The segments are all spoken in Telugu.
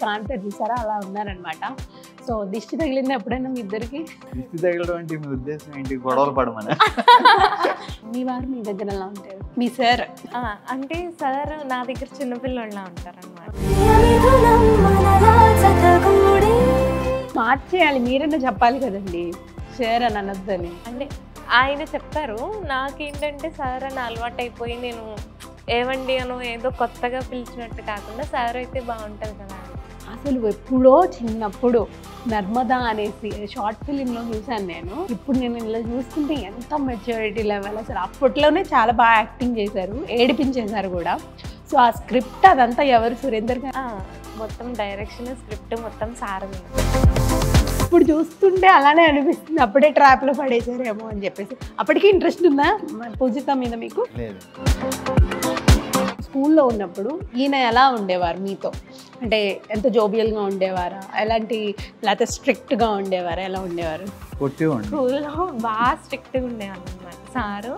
కాంతారు చూసారా అలా ఉన్నారనమాట సో దిష్టి తగిలింది ఎప్పుడైనా మీ ఇద్దరికి దిష్టి తగలడం అంటే మీ ఉద్దేశం ఏంటి గొడవలు పడమని మీ వారు మీ దగ్గర ఎలా ఉంటారు మీ సార్ ఆ, అంటే సార్ నా దగ్గర చిన్నపిల్లలా ఉంటారు అనమాట మిథునం మనలా జతగూడే మార్చేయాలి మీరన్నా చెప్పాలి కదండి సార్ అని అనొద్దని అంటే ఆయన చెప్పారు నాకేంటంటే సార్ అని అలవాటు అయిపోయి నేను ఏవండి అనో ఏదో కొత్తగా పిలిచినట్టు కాకుండా సార్ అయితే బాగుంటుంది కదా అని. అసలు ఎప్పుడో చిన్నప్పుడు నర్మదా అనేసి షార్ట్ ఫిలింలో చూశాను నేను ఇప్పుడు నేను ఇలా చూస్తుంటే ఎంత మెచ్యూరిటీ లెవెల్ అసలు అప్పట్లోనే చాలా బాగా యాక్టింగ్ చేశారు ఏడిపించేశారు కూడా సో ఆ స్క్రిప్ట్ అదంతా ఎవరు సురేందర్ గారు ఆ, మొత్తం డైరెక్షన్ స్క్రిప్ట్ మొత్తం సారది ఇప్పుడు చూస్తుంటే అలానే అనిపిస్తుంది అప్పుడే ట్రాప్లో పడేశారేమో అని చెప్పేసి అప్పటికి ఇంట్రెస్ట్ ఉందా మన పూజిత మీద మీకు లేదు స్కూల్లో ఉన్నప్పుడు ఈయన ఎలా ఉండేవారు మీతో అంటే ఎంత జోబియల్గా ఉండేవారా ఎలాంటి లేకపోతే స్ట్రిక్ట్గా ఉండేవారా ఎలా ఉండేవారు కొట్టేవాడిని స్కూల్లో బాగా స్ట్రిక్ట్గా ఉండేవాళ్ళు అనమాట సారు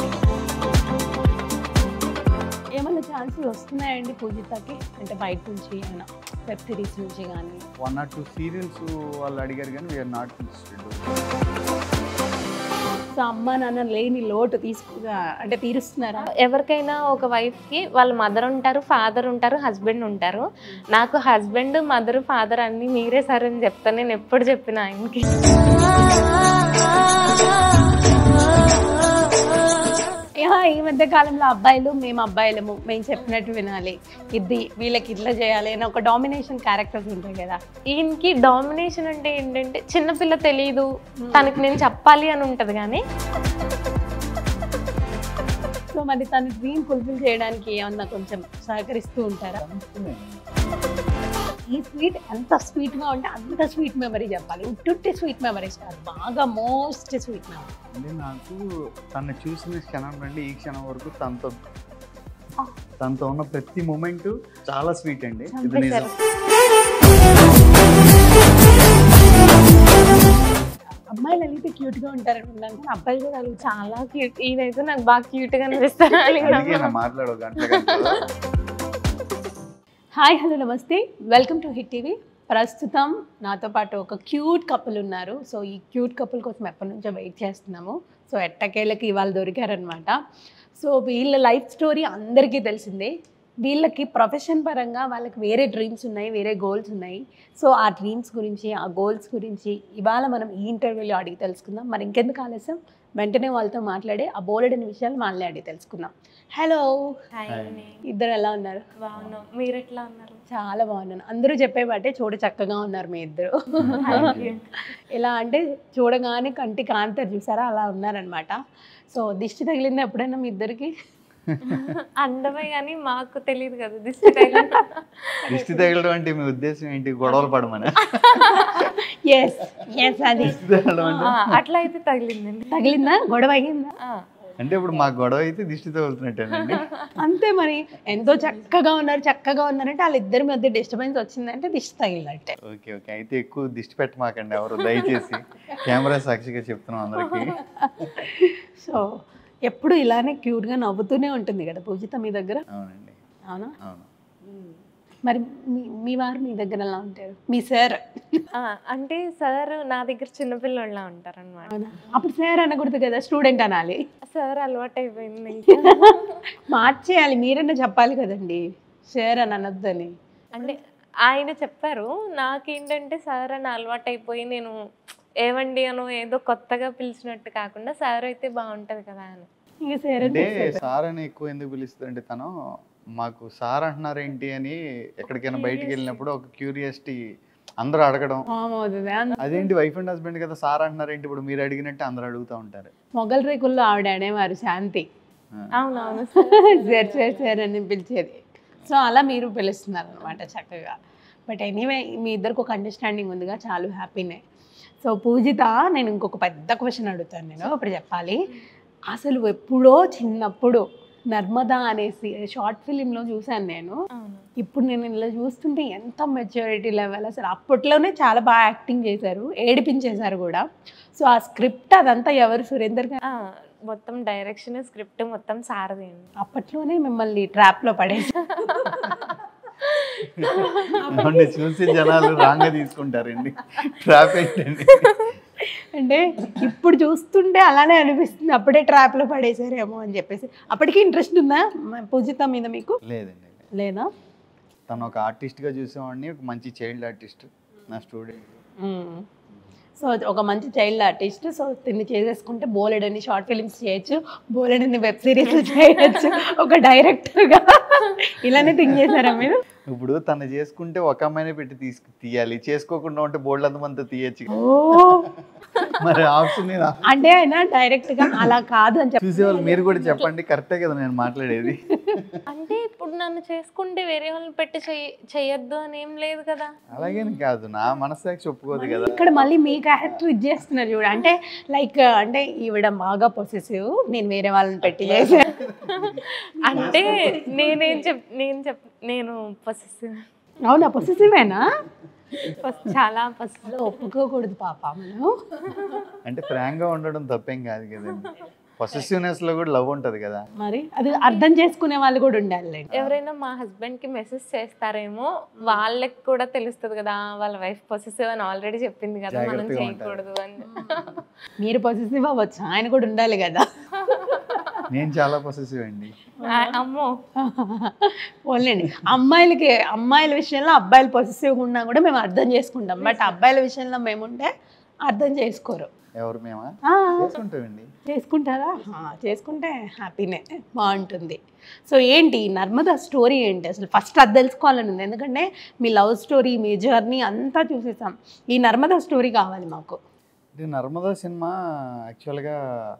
ఏమైనా ఛాన్సులు వస్తున్నాయండి పూజితకి అంటే బయట నుంచి అయినా వెబ్ సిరీస్ నుంచి కానీ వన్ ఆర్ టూ సీరియల్స్ వాళ్ళు అడిగారు కానీ వీఆర్ నాట్ ఇంట్రెస్టెడ్ సో అమ్మ నాన్న లేని లోటు తీసుకు అంటే తీరుస్తున్నారా ఎవరికైనా ఒక వైఫ్కి వాళ్ళ మదర్ ఉంటారు ఫాదర్ ఉంటారు హస్బెండ్ ఉంటారు నాకు హస్బెండ్ మదర్ ఫాదర్ అన్ని మీరే సార్ అని చెప్తాను నేను ఎప్పుడు చెప్పిన ఆయనకి యా, ఈ మధ్య కాలంలో అబ్బాయిలు మేము అబ్బాయిలము మేము చెప్పినట్టు వినాలి ఇది వీళ్ళకి ఇట్లా చేయాలి అని ఒక డామినేషన్ క్యారెక్టర్స్ ఉంటాయి కదా ఈయనకి డామినేషన్ అంటే ఏంటంటే చిన్నపిల్ల తెలియదు తనకి నేను చెప్పాలి అని ఉంటది కానీ సో మరి తన డ్రీమ్ ఫుల్ఫిల్ చేయడానికి ఏమన్నా కొంచెం సహకరిస్తూ ఉంటారా ఈ స్వీట్ ఎంత స్వీట్గా ఉంటే అంత స్వీట్ మెమరీ చెప్పాలి ఉట్టుట్టి స్వీట్ మెమరీస్ కాదు బాగా మోస్ట్ స్వీట్ మెమరీ అంటే నాకు తను చూసిన క్షణం నుండి ఈ క్షణం వరకు తనతో తనతో ఉన్న ప్రతి మూమెంట్ చాలా స్వీట్ అండి ఇది నిజం అమ్మాయిలు అయితే క్యూట్గా ఉంటారని విన్నాను కానీ అబ్బాయిలు కూడా అలా చాలా క్యూట్ ఈయనైతే నాకు బాగా క్యూట్గా అనిపిస్తారు అందుకే నా మాట్లాడు గంటల గంటలు హాయ్ హలో నమస్తే వెల్కమ్ టు హిట్ టీవీ ప్రస్తుతం నాతో పాటు ఒక క్యూట్ కపుల్ ఉన్నారు సో ఈ క్యూట్ కపుల్ కోసం ఎప్పటి నుంచో వెయిట్ చేస్తున్నాము సో ఎట్టకేళ్ళకి ఇవాళ దొరికారనమాట సో వీళ్ళ లైఫ్ స్టోరీ అందరికీ తెలిసిందే వీళ్ళకి ప్రొఫెషన్ పరంగా వాళ్ళకి వేరే డ్రీమ్స్ ఉన్నాయి వేరే గోల్స్ ఉన్నాయి సో ఆ డ్రీమ్స్ గురించి ఆ గోల్స్ గురించి ఇవాళ మనం ఈ ఇంటర్వ్యూలో అడిగి తెలుసుకుందాం మరి ఇంకెందుకు ఆలస్యం వెంటనే వాళ్ళతో మాట్లాడి ఆ బోలెడని విషయాలు వాళ్ళని అడిగి తెలుసుకుందాం హలో హాయ్ ఇద్దరు ఎలా ఉన్నారు బాగున్నాం మీరు ఎట్లా ఉన్నారు చాలా బాగున్నాను అందరూ చెప్పేవాటే చూడ చక్కగా ఉన్నారు మీ ఇద్దరు Thank you. ఎలా అంటే చూడగానే కంటి కాంతారు చూసారా అలా ఉన్నారనమాట సో దిష్టి తగిలింది ఎప్పుడైనా మీ ఇద్దరికి అందమే కానీ మాకు తెలియదు కదా దిష్టి తగిలిన. దిష్టి తగలడం అంటే మీ ఉద్దేశం ఏంటి గొడవలు పడమని ఎస్ ఎస్ అది దిష్టి తగలడం అంటే ఆ, అట్లా అయితే తగిలిందండి తగిలిందా గొడవ అయ్యిందా ఆ, అంటే ఇప్పుడు మా గొడవ అయితే దిష్టి తగులుతున్నట్టేనండి అంతే మరి ఎంతో చక్కగా ఉన్నారు చక్కగా ఉన్నారంటే వాళ్ళిద్దరి మధ్య డిస్టర్బెన్స్ వచ్చిందంటే దిష్టి తగిలినట్టే ఓకే ఓకే అయితే ఎక్కువ దిష్టి పెట్టమాకండి ఎవరు దయచేసి కెమెరా సాక్షిగా చెప్తున్నాం అందరికి సో ఎప్పుడు ఇలానే క్యూట్గా నవ్వుతూనే ఉంటుంది కదా పూజిత మీ దగ్గర అవునండి అవునా అవును మరి మీ మీ వారు మీ దగ్గర ఎలా ఉంటారు మీ సార్ ఆ, అంటే సార్ నా దగ్గర చిన్నపిల్లలా ఉంటారు అనమాట అవునా అప్పుడు సార్ అనకూడదు కదా స్టూడెంట్ అనాలి సార్ అలవాటు అయిపోయింది మార్చేయాలి మీరన్నా చెప్పాలి కదండి సార్ అని అనొద్దని అంటే ఆయన చెప్పారు నాకేంటంటే సార్ అని అలవాటు అయిపోయి నేను ఏవండి అనో ఏదో కొత్తగా పిలిచినట్టు కాకుండా సార్ అయితే బాగుంటది కదా అని ఇక సార్ అంటే సార్ అని ఎక్కువ ఎందుకు పిలుస్తారంటే తను మాకు సార్ అంటున్నారు ఏంటి అని ఎక్కడికైనా బయటికి వెళ్ళినప్పుడు ఒక క్యూరియాసిటీ అందరూ అడగడం అవుతుంది అదేంటి వైఫ్ అండ్ హస్బెండ్ కదా సార్ అంటున్నారు ఏంటి ఇప్పుడు మీరు అడిగినట్టు అందరూ అడుగుతూ ఉంటారు మొగల్ రేకుల్లో ఆవిడ అనేవారు శాంతి అవునవును సార్ సార్ సార్ అని పిలిచేది సో అలా మీరు పిలుస్తున్నారు అనమాట చక్కగా బట్ ఎనీవే మీ ఇద్దరికి ఒక అండర్స్టాండింగ్ ఉందిగా చాలా హ్యాపీనే సో పూజిత నేను ఇంకొక పెద్ద క్వశ్చన్ అడుగుతాను నేను ఇప్పుడు చెప్పాలి అసలు ఎప్పుడో చిన్నప్పుడు నర్మదా అనేసి షార్ట్ ఫిలింలో చూశాను నేను అవును ఇప్పుడు నేను ఇలా చూస్తుంటే ఎంత మెచ్యూరిటీ లెవెల్ అసలు అప్పట్లోనే చాలా బాగా యాక్టింగ్ చేశారు ఏడిపించేశారు కూడా సో ఆ స్క్రిప్ట్ అదంతా ఎవరు సురేందర్ గారు ఆ, మొత్తం డైరెక్షన్ స్క్రిప్ట్ మొత్తం సారది అండి అప్పట్లోనే మిమ్మల్ని ట్రాప్లో పడేసి ఏమండి చూసి జనాలు రాంగ్ తీసుకుంటారండి ట్రాప్ ఏంటండి అంటే ఇప్పుడు చూస్తుంటే అలానే అనిపిస్తుంది అప్పుడే ట్రాప్లో పడేసారేమో అని చెప్పేసి అప్పటికి ఇంట్రెస్ట్ ఉందా మ- పూజిత మీద మీకు లేదండి లేదా తను ఒక ఆర్టిస్ట్గా చూసేవాడిని ఒక మంచి చైల్డ్ ఆర్టిస్ట్ నా స్టూడెంట్ సో ఒక మంచి చైల్డ్ ఆర్టిస్ట్ సో తిని చేసేసుకుంటే బోలెడని షార్ట్ ఫిలిమ్స్ చేయొచ్చు బోలెడని వెబ్ సిరీస్ చేయొచ్చు ఒక డైరెక్టర్గా ఇలానే థింక్ చేశారా మీరు ఇప్పుడు తను చేసుకుంటే ఒక అమ్మాయినే పెట్టి తీసుకు తీయాలి చేసుకోకుండా ఉంటే బోల్డ్ అంతమంతా తీయచ్చు ఓ మరి ఆప్షన్ నేను అంటే ఆయన డైరెక్ట్గా అలా కాదు అని చెప్పి చూసేవాళ్ళు మీరు కూడా చెప్పండి కరెక్టే కదా నేను మాట్లాడేది అంటే ఇప్పుడు నన్ను చేసుకుంటే వేరే వాళ్ళని పెట్టి చెయ్య- చెయ్యొద్దు అని ఏం లేదు కదా అలాగేని కాదు నా మనస్సాక్షి ఒప్పుకోదు కదా ఇక్కడ మళ్ళీ మీ క్యారెక్టర్ ఇది చేస్తున్నారు చూడ అంటే లైక్ అంటే ఈవిడ బాగా పొసెసివ్ నేను వేరే వాళ్ళని పెట్టి చేశాను అంటే నేనేం చెప్ నేను చెప్ నేను పొసెసివ్ అవునా పొసెసివేనా చాలా పొసెసివ్ అలా ఒప్పుకోకూడదు పాప మనం అంటే ఫ్రాంక్ గా ఉండడం తప్పేం కాదు కదండి పొసెసివ్నెస్ లో కూడా లవ్ ఉంటది కదా మరి అది అర్థం చేసుకునే వాళ్ళు కూడా ఉండాలి ఎవరైనా మా హస్బెండ్ కి మెసేజ్ చేస్తారేమో వాళ్ళకి కూడా తెలుస్తుంది కదా వాళ్ళ వైఫ్ పొసెసివ్ అని ఆల్రెడీ చెప్పింది కదా మనం జాగ్రత్తగా ఉంటారు. చేయకూడదు అని మీరు పొసెసివ్ అవ్వచ్చు ఆయన కూడా ఉండాలి కదా నేను చాలా పొసెసివ్ అండి ఆ, అమ్మో ఓన్లేండి అమ్మాయిలకి అమ్మాయిల విషయంలో అబ్బాయిలు పొసెసివ్గా ఉన్నా కూడా మేము అర్థం చేసుకుంటాం బట్ అబ్బాయిల విషయంలో మేముంటే అర్థం చేసుకోరు ఎవరు మేమా ఆ, చేసుకుంటామండి చేసుకుంటారా ఆ, చేసుకుంటే హ్యాపీనే బాగుంటుంది సో ఏంటి ఈ నర్మదా స్టోరీ ఏంటి అసలు ఫస్ట్ అది తెలుసుకోవాలని ఉంది ఎందుకంటే మీ లవ్ స్టోరీ మీ జర్నీ అంతా చూసేసాం ఈ నర్మదా స్టోరీ కావాలి మాకు ఇది నర్మదా సినిమా యాక్చువల్గా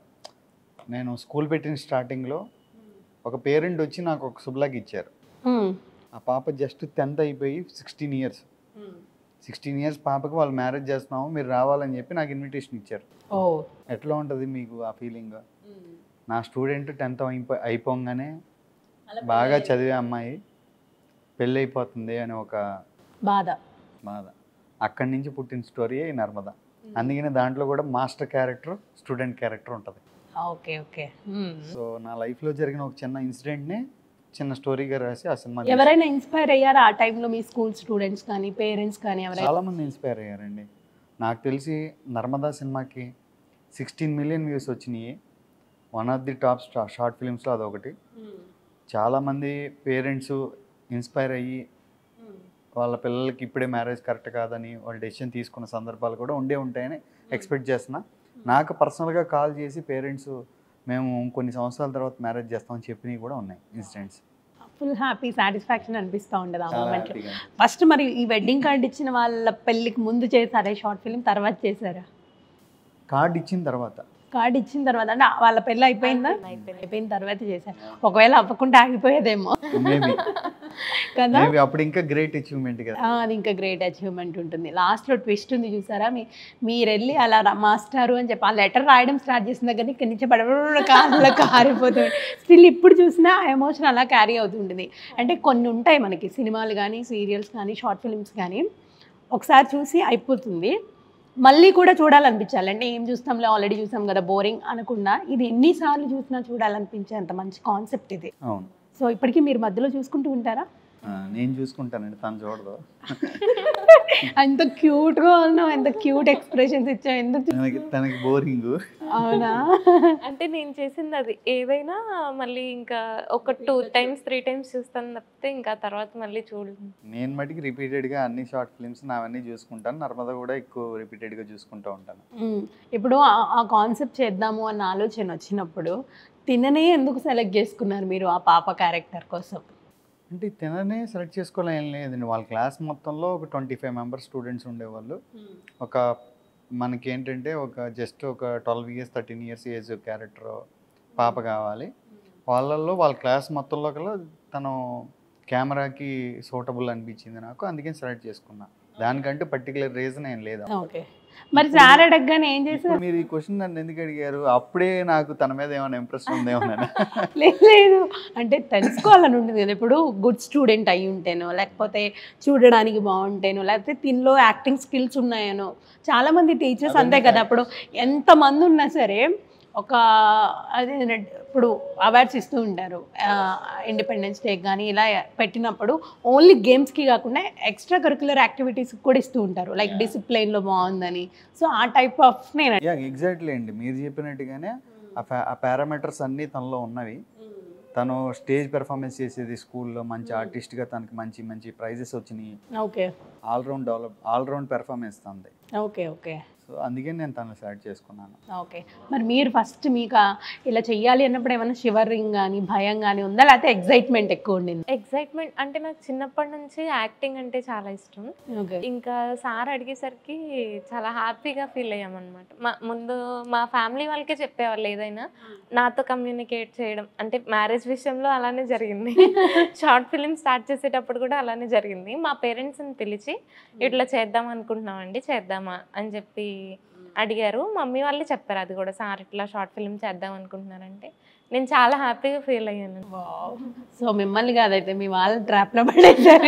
నేను స్కూల్ పెట్టిన స్టార్టింగ్లో ఒక పేరెంట్ వచ్చి నాకు ఒక శుభ్లాగ్ ఇచ్చారు ఉమ్, ఆ పాప జస్ట్ టెన్త్ అయిపోయి సిక్స్టీన్ ఇయర్స్ సిక్స్టీన్ ఇయర్స్ పాపకి వాళ్ళు మ్యారేజ్ చేస్తున్నాము మీరు రావాలని చెప్పి నాకు ఇన్విటేషన్ ఇచ్చారు ఓ ఎట్లా ఉంటుంది మీకు ఆ ఫీలింగ్ నా స్టూడెంట్ టెన్త్ అయిపో అయిపోగానే బాగా చదివే అమ్మాయి పెళ్ళి అయిపోతుంది అని ఒక బాధ బాధ అక్కడి నుంచి పుట్టిన స్టోరీయే ఈ నర్మద అందుకనే దాంట్లో కూడా మాస్టర్ క్యారెక్టర్ స్టూడెంట్ క్యారెక్టర్ ఉంటుంది ఓకే ఓకే సో నా లైఫ్లో జరిగిన ఒక చిన్న ఇన్సిడెంట్ని చిన్న స్టోరీగా రాసి ఆ సినిమా తీశాను. ఎవరైనా ఇన్స్పైర్ అయ్యారా ఆ టైంలో మీ స్కూల్ స్టూడెంట్స్ కానీ పేరెంట్స్ కానీ ఎవరైనా చాలా మంది ఇన్స్పైర్ అయ్యారండి నాకు తెలిసి నర్మదా సినిమాకి సిక్స్టీన్ మిలియన్ వ్యూస్ వచ్చినాయి one of the top short ఫిలిమ్స్లో అదొకటి చాలామంది పేరెంట్స్ ఇన్స్పైర్ అయ్యి వాళ్ళ పిల్లలకి ఇప్పుడే మ్యారేజ్ కరెక్ట్ కాదని వాళ్ళు డెసిషన్ తీసుకున్న సందర్భాలు కూడా ఉండే ఉంటాయని ఎక్స్పెక్ట్ చేస్తున్నా నాకు పర్సనల్గా కాల్ చేసి పేరెంట్స్ మేము కొన్ని సంవత్సరాల తర్వాత మ్యారేజ్ చేస్తామని చెప్పినవి కూడా ఉన్నాయి ఇన్సిడెంట్స్ ఫుల్ హ్యాపీ సాటిస్ఫాక్షన్ అనిపిస్తూ ఉండదు ఆ చాలా మూమెంట్లో హ్యాపీగా ఫస్ట్ మరి ఈ వెడ్డింగ్ కార్డ్ ఇచ్చిన వాళ్ళ పెళ్ళికి ముందు చేశారా షార్ట్ ఫిల్మ్ తర్వాత చేశారా కార్డ్ ఇచ్చిన తర్వాత కార్డ్ ఇచ్చిన తర్వాత అంటే వాళ్ళ పెళ్ళి అయిపోయిందా అయిపోయిన తర్వాత చేశారు ఒకవేళ అవ్వకుండా ఆగిపోయేదేమో మేబీ కదా మేబీ అప్పుడు ఇంకా గ్రేట్ అచీవ్మెంట్ కదా ఆ, అది ఇంకా గ్రేట్ అచీవ్మెంట్ ఉంటుంది లాస్ట్లో ట్విస్ట్ ఉంది చూసారా మీ మీరు వెళ్ళి అలా రా- మాస్టారు అని చెప్పి ఆ లెటర్ రాయడం స్టార్ట్ చేసిన దగ్గర ఇక్కడి నుంచి పడబడ కాళ్ళలో కారిపోతుంది స్టిల్ ఇప్పుడు చూసినా ఆ ఎమోషన్ అలా క్యారీ అవుతుంటుంది అంటే కొన్ని ఉంటాయి మనకి సినిమాలు కానీ సీరియల్స్ కానీ షార్ట్ ఫిల్మ్స్ కానీ ఒకసారి చూసి అయిపోతుంది మళ్ళీ కూడా చూడాలనిపించాలి అంటే ఏం చూస్తాంలే ఆల్రెడీ చూసాం కదా బోరింగ్ అనకుండా ఇది ఎన్నిసార్లు చూసినా చూడాలనిపించే అంత మంచి కాన్సెప్ట్ ఇది అవును సో ఇప్పటికీ మీరు మధ్యలో చూసుకుంటూ ఉంటారా ఆ, నేను చూసుకుంటానండి తను చూడదు ఎంత క్యూట్ గా ఉన్నావు ఎంత క్యూట్ ఎక్స్ప్రెషన్స్ ఇచ్చావు ఎందుకు చూ- తనకి తనకి బోరింగ్ అవునా అంటే నేను చేసింది అది ఏదైనా మళ్ళీ ఇంకా ఒక టూ టైమ్స్ త్రీ టైమ్స్ చూస్తాను తప్పితే ఇంకా తర్వాత మళ్ళీ చూడలేదు నేను మటుకి రిపీటెడ్గా అన్ని షార్ట్ ఫిల్మ్స్ నావన్నీ చూసుకుంటాను నర్మదా కూడా ఎక్కువ రిపీటెడ్గా చూసుకుంటూ ఉంటాను మ్మ్. ఇప్పుడు ఆ- ఆ కాన్సెప్ట్ చేద్దాము అన్న ఆలోచన వచ్చినప్పుడు తిననే ఎందుకు సెలెక్ట్ చేసుకున్నారు మీరు ఆ పాప క్యారెక్టర్ కోసం అంటే తిననే సెలెక్ట్ చేసుకోవాలని ఏం లేదండి వాళ్ళ క్లాస్ మొత్తంలో ఒక ట్వంటీ ఫైవ్ మెంబర్స్ స్టూడెంట్స్ ఉండేవాళ్ళు ఒక మనకి ఏంటంటే ఒక జస్ట్ ఒక twelve years thirteen years age character పాప కావాలి వాళ్ళల్లో వాళ్ళ క్లాస్ మొత్తంలో కల్లా తను కెమెరాకి సూటబుల్ అనిపించింది నాకు అందుకని సెలెక్ట్ చేసుకున్నా దానికంటూ పర్టికులర్ రీజన్ ఏం లేదు ఓకే మరి సార్ అడగగానే ఏం చేశారు ఇప్పుడు మీరు ఈ క్వశ్చన్ నన్ను ఎందుకు అడిగారు అప్పుడే నాకు తన మీద ఏమైనా ఇంప్రెషన్ ఉందేమోనని లేదు లేదు అంటే తెలుసుకోవాలని ఉంటుంది కదా ఇప్పుడు గుడ్ స్టూడెంట్ అయి ఉంటేనో లేకపోతే చూడడానికి బాగుంటేనో లేకపోతే దీనిలో యాక్టింగ్ స్కిల్స్ ఉన్నాయనో చాలామంది టీచర్స్ అంతే కదా అప్పుడు ఎంతమంది ఉన్నా సరే ఒక అదే ఇప్పుడు అవార్డ్స్ ఇస్తూ ఉంటారు ఇండిపెండెన్స్ డే కానీ ఇలా పెట్టినప్పుడు ఓన్లీ గేమ్స్కి కాకుండా ఎక్స్ట్రా కరికులర్ యాక్టివిటీస్ కూడా ఇస్తూ ఉంటారు లైక్ డిసిప్లైన్లో బాగుందని సో ఆ టైప్ ఆఫ్ నేను యా ఎగ్జాక్ట్లీ అండి మీరు చెప్పినట్టుగానే ఆ పా- ఆ పారామీటర్స్ అన్నీ తనలో ఉన్నవి తను స్టేజ్ పెర్ఫార్మెన్స్ చేసేది స్కూల్లో మంచి ఆర్టిస్ట్గా తనకి మంచి మంచి ప్రైజెస్ వచ్చినాయి okay all round develop all round performance తనది ఓకే ఓకే సో అందుకే నేను తనని సెలెక్ట్ చేసుకున్నాను ఓకే మరి మీరు ఫస్ట్ మీకు ఆ ఇలా చెయ్యాలి అన్నప్పుడు ఏమైనా షివరింగ్ కానీ భయం కానీ ఉందా లేకపోతే ఎగ్జైట్మెంట్ ఎక్కువ ఉండింది ఎగ్జైట్మెంట్ అంటే నాకు చిన్నప్పటి నుంచి యాక్టింగ్ అంటే చాలా ఇష్టం ఓకే ఇంకా సార్ అడిగేసరికి చాలా హ్యాపీగా ఫీల్ అయ్యామన్నమాట మా ముందు మా ఫ్యామిలీ వాళ్ళకే చెప్పేవాళ్ళు ఏదైనా నాతో కమ్యూనికేట్ చేయడం అంటే మ్యారేజ్ విషయంలో అలానే జరిగింది షార్ట్ ఫిలిం స్టార్ట్ చేసేటప్పుడు కూడా అలానే జరిగింది మా పేరెంట్స్ని పిలిచి ఇట్లా చేద్దాం అనుకుంటున్నామండి చేద్దామా అని చెప్పి అడిగారు మమ్మీ వాళ్ళే చెప్పారు అది కూడా సార్ ఇట్లా షార్ట్ ఫిలిం చేద్దాం అనుకుంటున్నారంటే నేను చాలా హ్యాపీగా ఫీల్ అయ్యాను సో మిమ్మల్ని కాదైతే మీ వాళ్ళ ట్రాప్లో పడేసారు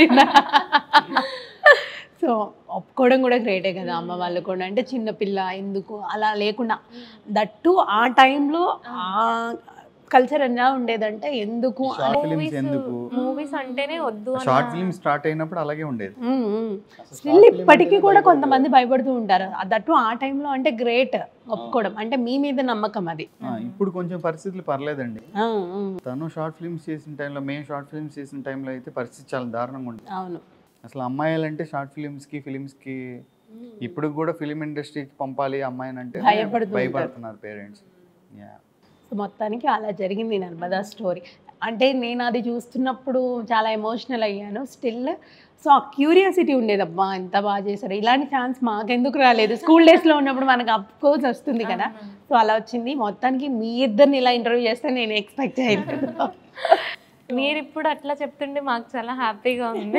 సో ఒప్పుకోవడం కూడా గ్రేటే కదా అమ్మ వాళ్ళు కూడా అంటే చిన్నపిల్ల ఎందుకు అలా లేకుండా దట్టు ఆ టైంలో ఆ కల్చర్ ఎలా ఉండేదంటే ఎందుకు షార్ట్ ఫిలిమ్స్ ఎందుకు మూవీస్ అంటేనే వద్దు అన్న- షార్ట్ ఫిల్మ్ స్టార్ట్ అయినప్పుడు అలాగే ఉండేది స్టిల్ ఇప్పటికీ కూడా కొంతమంది భయపడుతూ ఉంటారు దట్టు ఆ టైంలో అంటే గ్రేట్ ఒప్పుకోవడం అంటే మీ మీద నమ్మకం అది ఆ, ఇప్పుడు కొంచెం పరిస్థితులు పర్లేదండి ఆ, ఆ, తను షార్ట్ ఫిల్మ్స్ చేసిన టైంలో మేము షార్ట్ ఫిల్మ్స్ చేసిన టైంలో అయితే పరిస్థితి చాలా దారుణంగా ఉంటుంది అవును అసలు అమ్మాయిలు అంటే షార్ట్ ఫిలిమ్స్కి ఫిలిమ్స్కి ఇప్పుడు కూడా ఫిలిం ఇండస్ట్రీకి పంపాలి అమ్మాయిని అంటే భయపడుతూ భయపడుతున్నారు పేరెంట్స్ యా సో మొత్తానికి అలా జరిగింది నర్మదా స్టోరీ అంటే నేను అది చూస్తున్నప్పుడు చాలా ఎమోషనల్ అయ్యాను స్టిల్ సో ఆ క్యూరియాసిటీ ఉండేది అబ్బా ఎంత బాగా చేశారు ఇలాంటి ఛాన్స్ మాకెందుకు రాలేదు స్కూల్ డేస్లో ఉన్నప్పుడు మనకు అఫ్ కోర్స్ వస్తుంది కదా సో అలా వచ్చింది మొత్తానికి మీ ఇద్దరిని ఇలా ఇంటర్వ్యూ చేస్తే నేను ఎక్స్పెక్ట్ చేయలేదు మీరు ఇప్పుడు అట్లా చెప్తుంటే మాకు చాలా హ్యాపీగా ఉంది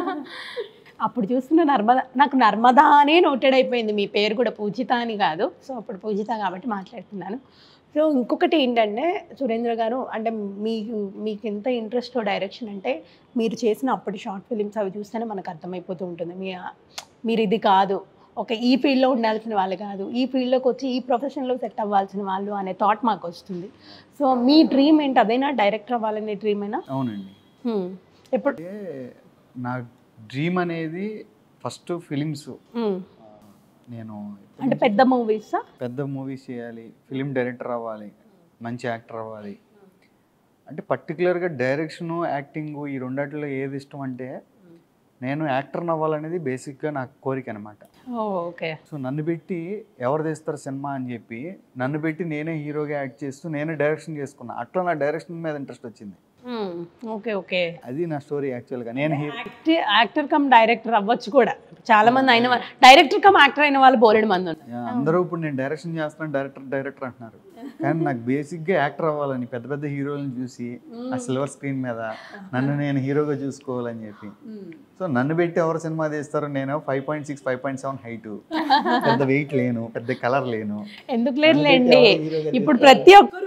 అప్పుడు చూస్తున్న నర్మదా నాకు నర్మదా అనే నోటెడ్ అయిపోయింది మీ పేరు కూడా పూజిత అని కాదు సో అప్పుడు పూజిత కాబట్టి మాట్లాడుతున్నాను సో ఇంకొకటి ఏంటంటే సురేంద్ర గారు అంటే మీకు మీకు ఎంత ఇంట్రెస్ట్ డైరెక్షన్ అంటే మీరు చేసిన అప్పటి షార్ట్ ఫిలిమ్స్ అవి చూస్తేనే మనకు అర్థమైపోతూ ఉంటుంది మీ మీరు ఇది కాదు ఒక ఈ ఫీల్డ్లో ఉండాల్సిన వాళ్ళు కాదు ఈ ఫీల్డ్లోకి వచ్చి ఈ ప్రొఫెషన్లో సెట్ అవ్వాల్సిన వాళ్ళు అనే థాట్ మాకు వస్తుంది సో మీ డ్రీమ్ ఏంటి అదైనా డైరెక్టర్ అవ్వాలనే డ్రీమ్ అయినా అవునండి హ్మ్. ఎప్పుడు అంటే నా డ్రీమ్ అనేది ఫస్ట్ ఫిలిమ్స్ హ్మ్. నేను అంటే పెద్ద మూవీసా పెద్ద మూవీస్ చేయాలి ఫిలిం డైరెక్టర్ అవ్వాలి మంచి యాక్టర్ అవ్వాలి అంటే పర్టికులర్గా డైరెక్షను యాక్టింగ్ ఈ రెండాటిలో ఏది ఇష్టం అంటే నేను యాక్టర్ని అవ్వాలనేది బేసిక్గా నా కోరిక అనమాట ఓకే సో నన్ను పెట్టి ఎవరు తీస్తారు సినిమా అని చెప్పి నన్ను పెట్టి నేనే హీరోగా యాక్ట్ చేస్తూ నేనే డైరెక్షన్ చేసుకున్నా అట్లా నా డైరెక్షన్ మీద ఇంట్రెస్ట్ వచ్చింది ఓకే ఓకే అది నా స్టోరీ యాక్చువల్గా నేను హీ యాక్టర్ కమ్ డైరెక్టర్ అవ్వచ్చు కూడా చాలా మంది అయిన వాళ్ళు డైరెక్టర్ కమ్ యాక్టర్ అయిన వాళ్ళు బోలెడు మంది ఉన్నారు యా, అందరూ ఇప్పుడు నేను డైరెక్షన్ చేస్తున్నాను డైరెక్టర్ డైరెక్టర్ అంటున్నారు కానీ నాకు బేసిక్గా యాక్టర్ అవ్వాలని పెద్ద పెద్ద హీరోలను చూసి ఆ సిల్వర్ స్క్రీన్ మీద నన్ను నేను హీరోగా చూసుకోవాలని చెప్పి సో నన్ను పెట్టి ఎవరు సినిమా తీస్తారో నేను five point six five point seven height పెద్ద వెయిట్ లేను పెద్ద కలర్ లేను ఎందుకు లేదులేండి ఇప్పుడు ప్రతి ఒక్కరు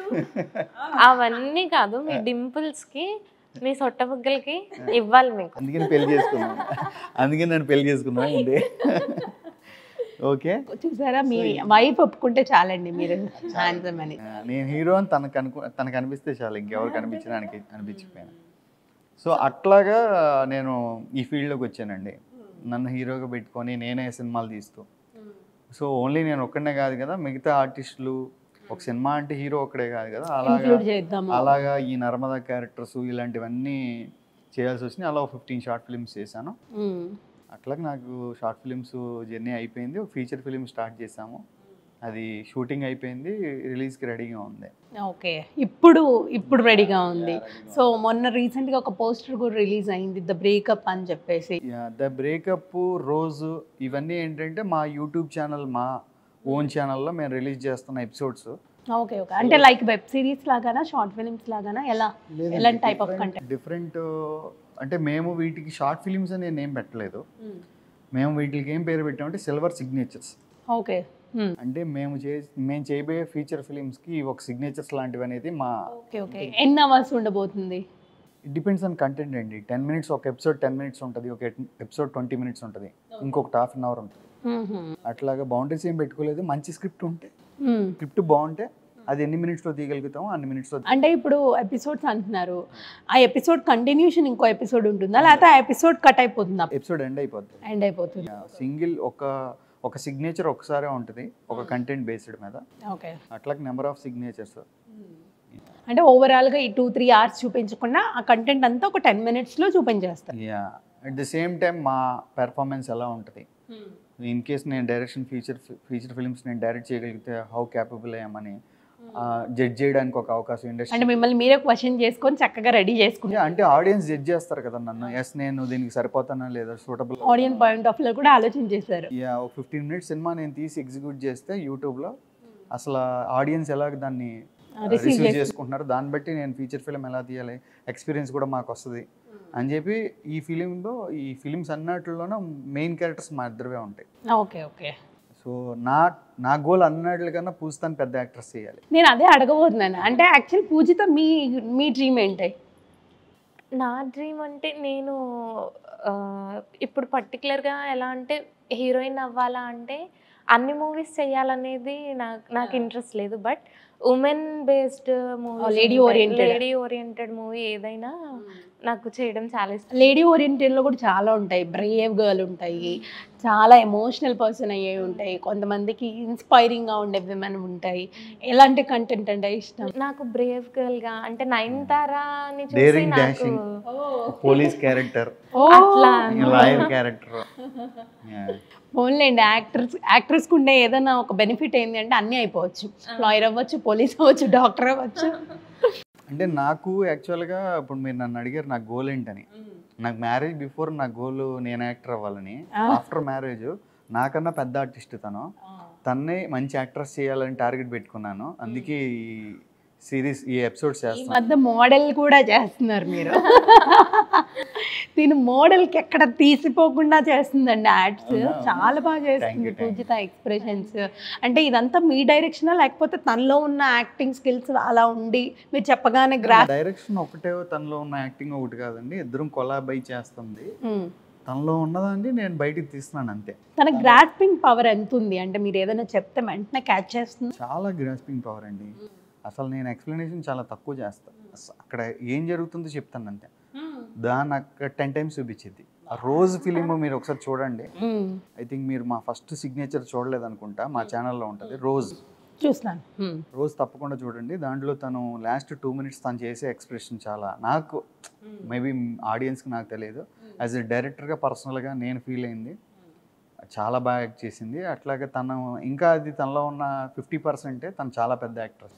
అవన్నీ కాదు మీ డింపుల్స్ కి మీ సొట్ట బుగ్గలకి ఇవ్వాలి మీకు అందుకని పెళ్లి చేసుకున్నాను అందుకని నేను పెళ్లి చేసుకున్నాను అండి ఓకే చూసారా మీ వైఫ్ ఒప్పుకుంటే చాలండి మీరు హ్యాండ్సమ్ అని ఆ, నేను హీరో అని తనకు అనుకు తనకు అనిపిస్తే చాలు ఇంకెవరు కనిపించడానికి అనిపించకపోయినా సో అట్లాగా నేను ఈ ఫీల్డ్లోకి వచ్చానండి నన్ను హీరోగా పెట్టుకొని నేనే సినిమాలు తీస్తూ సో ఓన్లీ నేను ఒక్కడనే కాదు కదా మిగతా ఆర్టిస్టులు ఒక సినిమా అంటే హీరో ఒక్కడే కాదు కదా అలాగా ఇంక్లూడ్ చేద్దాము అలాగా ఈ నర్మదా క్యారెక్టర్స్ ఇలాంటివన్నీ చేయాల్సి వచ్చినాయి అలా ఫిఫ్టీన్ షార్ట్ ఫిల్మ్స్ చేశాను మ్మ్. అట్లాగే నాకు షార్ట్ ఫిలిమ్స్ జర్నీ అయిపోయింది ఒక ఫీచర్ ఫిలిం స్టార్ట్ చేసాము అది షూటింగ్ అయిపోయింది రిలీజ్కి రెడీగా ఉంది ఓకే ఇప్పుడు ఇప్పుడు రెడీగా ఉంది సో మొన్న రీసెంట్గా ఒక పోస్టర్ కూడా రిలీజ్ అయింది ద బ్రేకప్ అని చెప్పేసి ద బ్రేకప్ రోజు ఇవన్నీ ఏంటంటే మా యూట్యూబ్ ఛానల్ మా ఓన్ ఛానల్లో మేము రిలీజ్ చేస్తున్న ఎపిసోడ్స్ ఓకే ఓకే అంటే లైక్ వెబ్ సిరీస్ లాగానా షార్ట్ ఫిలిమ్స్ లాగానా ఎలా ఎలాంటి టైప్ ఆఫ్ కంటెంట్ డిఫరెంట్ అంటే మేము వీటికి షార్ట్ ఫిలిమ్స్ అని నేను పెట్టలేదు మేము వీటికి ఏం పేరు పెట్టామంటే సిల్వర్ సిగ్నేచర్స్ ఓకే అంటే మేము చే మేము చేయబోయే ఫీచర్ ఫిలిమ్స్కి ఒక సిగ్నేచర్స్ లాంటివి అనేది మా ఓకే ఓకే ఎన్ని అవర్స్ ఉండబోతుంది ఇట్ డిపెండ్స్ ఆన్ కంటెంట్ అండి టెన్ మినిట్స్ ఒక ఎపిసోడ్ టెన్ మినిట్స్ ఉంటుంది ఒక ఎపిసోడ్ ట్వంటీ మినిట్స్ ఉంటుంది ఇంకొకటి హాఫ్ అన్ అవర్ ఉంటుంది మ్మ్. అట్లాగా బౌండరీస్ ఏం పెట్టుకోలేదు మంచి స్క్రిప్ట్ ఉంటే మ్మ్. స్క్రిప్ట్ బాగుంటే అది ఎన్ని మినిట్స్లో తీయగలుగుతామో అన్ని మినిట్స్లో అంటే ఇప్పుడు ఎపిసోడ్స్ అంటున్నారు ఆ ఎపిసోడ్ కంటిన్యూషన్ ఇంకో ఎపిసోడ్ ఉంటుందా లేకపోతే ఆ ఎపిసోడ్ కట్ అయిపోతుందా ఎపిసోడ్ ఎండ్ అయిపోద్ది ఎండ్ అయిపోతుంది సింగిల్ ఒక ఒక సిగ్నేచర్ ఒకసారే ఉంటుంది ఒక కంటెంట్ బేస్డ్ మీద ఓకే అట్లాగే నెంబర్ ఆఫ్ సిగ్నేచర్స్ అంటే ఓవరాల్గా ఈ టూ త్రీ అవర్స్ చూపించకుండా ఆ కంటెంట్ అంతా ఒక టెన్ మినిట్స్లో చూపించేస్తారు yeah at the same time మా పెర్ఫార్మెన్స్ ఎలా ఉంటుంది ఇన్ కేస్ నేను డైరెక్షన్ ఫీచర్ ఫీచర్ ఫిల్మ్స్ నేను డైరెక్ట్ చేయగలిగితే హౌ క్యాపబుల్ అయ్యామని జడ్జ్ చేయడానికి ఒక అవకాశం అంటే ఇండస్ట్రీ మిమ్మల్ని మీరే క్వశ్చన్ చేసుకొని చక్కగా రెడీ చేసుకుంటారు అంటే ఆడియన్స్ జడ్జ్ చేస్తారు కదా నన్ను ఎస్ నేను దీనికి సరిపోతానా లేదా సూటబుల్ ఆడియన్ పాయింట్ ఆఫ్ లో కూడా ఆలోచించేశారు యా ఒక ఫిఫ్టీన్ మినిట్స్ సినిమా నేను తీసి ఎగ్జిక్యూట్ చేస్తే యూట్యూబ్లో అసలు ఆడియన్స్ ఎలా దాన్ని receive రిసీవ్ చేసు- చేసుకుంటున్నారు దాన్ని బట్టి నేను ఫీచర్ ఫిల్మ్ ఎలా తీయాలి ఎక్స్పీరియన్స్ కూడా మాకు వస్తుంది అని చెప్పి ఈ ఫిలింలో ఈ ఫిలిమ్స్ అన్నట్లోనూ మెయిన్ క్యారెక్టర్స్ మా ఇద్దరివే ఉంటాయి ఓకే ఓకే సో నా నా గోల్ అన్నట్లుగా పూస్తాను పెద్ద యాక్టర్స్ చేయాలి నేను అదే అడగబోతున్నాను అంటే యాక్చువల్ పూజిత మీ మీ డ్రీమ్ ఏంటి నా డ్రీమ్ అంటే నేను ఆ, ఇప్పుడు పర్టికులర్గా ఎలా అంటే హీరోయిన్ అవ్వాలా అంటే అన్ని మూవీస్ చేయాలనేది నాకు నాకు ఇంట్రెస్ట్ లేదు but women based movie lady oriented. Lady oriented movie ఏదైనా నాకు చేయడం చాలా ఇష్టం లేడీ ఓరియంటెడ్లో కూడా చాలా ఉంటాయి బ్రేవ్ గర్ల్ ఉంటాయి చాలా ఎమోషనల్ పర్సన్ అయ్యే ఉంటాయి కొంతమందికి ఇన్స్పైరింగ్గా ఉండే విమెన్ ఉంటాయి ఎలాంటి కంటెంట్ అంటే ఇష్టం నాకు బ్రేవ్ గర్ల్ గా అంటే నయనతారాని చూసి Daring, నాకు dashing. పోలీస్ క్యారెక్టర్ అట్లా లాయర్ క్యారెక్టర్ ఓన్లేండి యాక్టర్స్ యాక్టర్స్కి ఉండే ఏదైనా ఒక బెనిఫిట్ ఏంటి అంటే అన్నీ అయిపోవచ్చు లాయర్ అవ్వచ్చు పోలీస్ అవ్వచ్చు డాక్టర్ అవ్వచ్చు అంటే నాకు యాక్చువల్గా ఇప్పుడు మీరు నన్ను అడిగారు నా గోల్ ఏంటని నాకు మ్యారేజ్ బిఫోర్ నా గోల్ నేను యాక్టర్ అవ్వాలని ఆఫ్టర్ మ్యారేజ్ నాకన్నా పెద్ద ఆర్టిస్ట్ తను తన్నే మంచి యాక్ట్రెస్ చేయాలని టార్గెట్ పెట్టుకున్నాను అందుకే ఈ సిరీస్ ఈ ఎపిసోడ్స్ ఈ చేస్తాను మధ్య మోడల్ కూడా చేస్తున్నారు మీరు దీని మోడల్కి ఎక్కడ తీసిపోకుండా చేస్తుందండి యాడ్స్ అవునా? చాలా బాగా Thank చేస్తుంది you, thank you. Pujitha expressions అంటే ఇదంతా మీ డైరెక్షనా లేకపోతే తనలో ఉన్న యాక్టింగ్ స్కిల్స్ అలా ఉండి మీరు చెప్పగానే గ్రాఫ్ డైరెక్షన్ ఒకటే తనలో ఉన్న యాక్టింగ్ ఒకటి కాదండి ఇద్దరం కొలాబై చేస్తుంది తనలో ఉన్నదండి నేను బయటికి తీస్తున్నాను అంతే తన గ్రాస్పింగ్ పవర్ ఎంత ఉంది అంటే మీరు ఏదైనా చెప్తే వెంటనే క్యాచ్ చేస్తుంది చాలా గ్రాస్పింగ్ పవర్ అండి అసలు నేను ఎక్స్ప్లెనేషన్ చాలా తక్కువ చేస్తాను అక్కడ ఏం జరుగుతుందో చెప్తాను అంతే దాన్ని అక్కడ టెన్ టైమ్స్ చూపించింది ఆ రోజు ఫిలిం మీరు ఒకసారి చూడండి ఐ థింక్ మీరు మా ఫస్ట్ సిగ్నేచర్ చూడలేదు అనుకుంటా మా ఛానల్లో ఉంటుంది రోజ్ చూస్తున్నాను రోజ్ తప్పకుండా చూడండి దాంట్లో తను లాస్ట్ టూ మినిట్స్ తను చేసే ఎక్స్ప్రెషన్ చాలా నాకు మేబీ ఆడియన్స్కి నాకు తెలియదు యాజ్ ఎ డైరెక్టర్గా పర్సనల్గా నేను ఫీల్ అయింది చాలా బాగా యాక్ట్ చేసింది అట్లాగే తను ఇంకా అది తనలో ఉన్న ఫిఫ్టీ పర్సెంటే తను చాలా పెద్ద యాక్ట్రెస్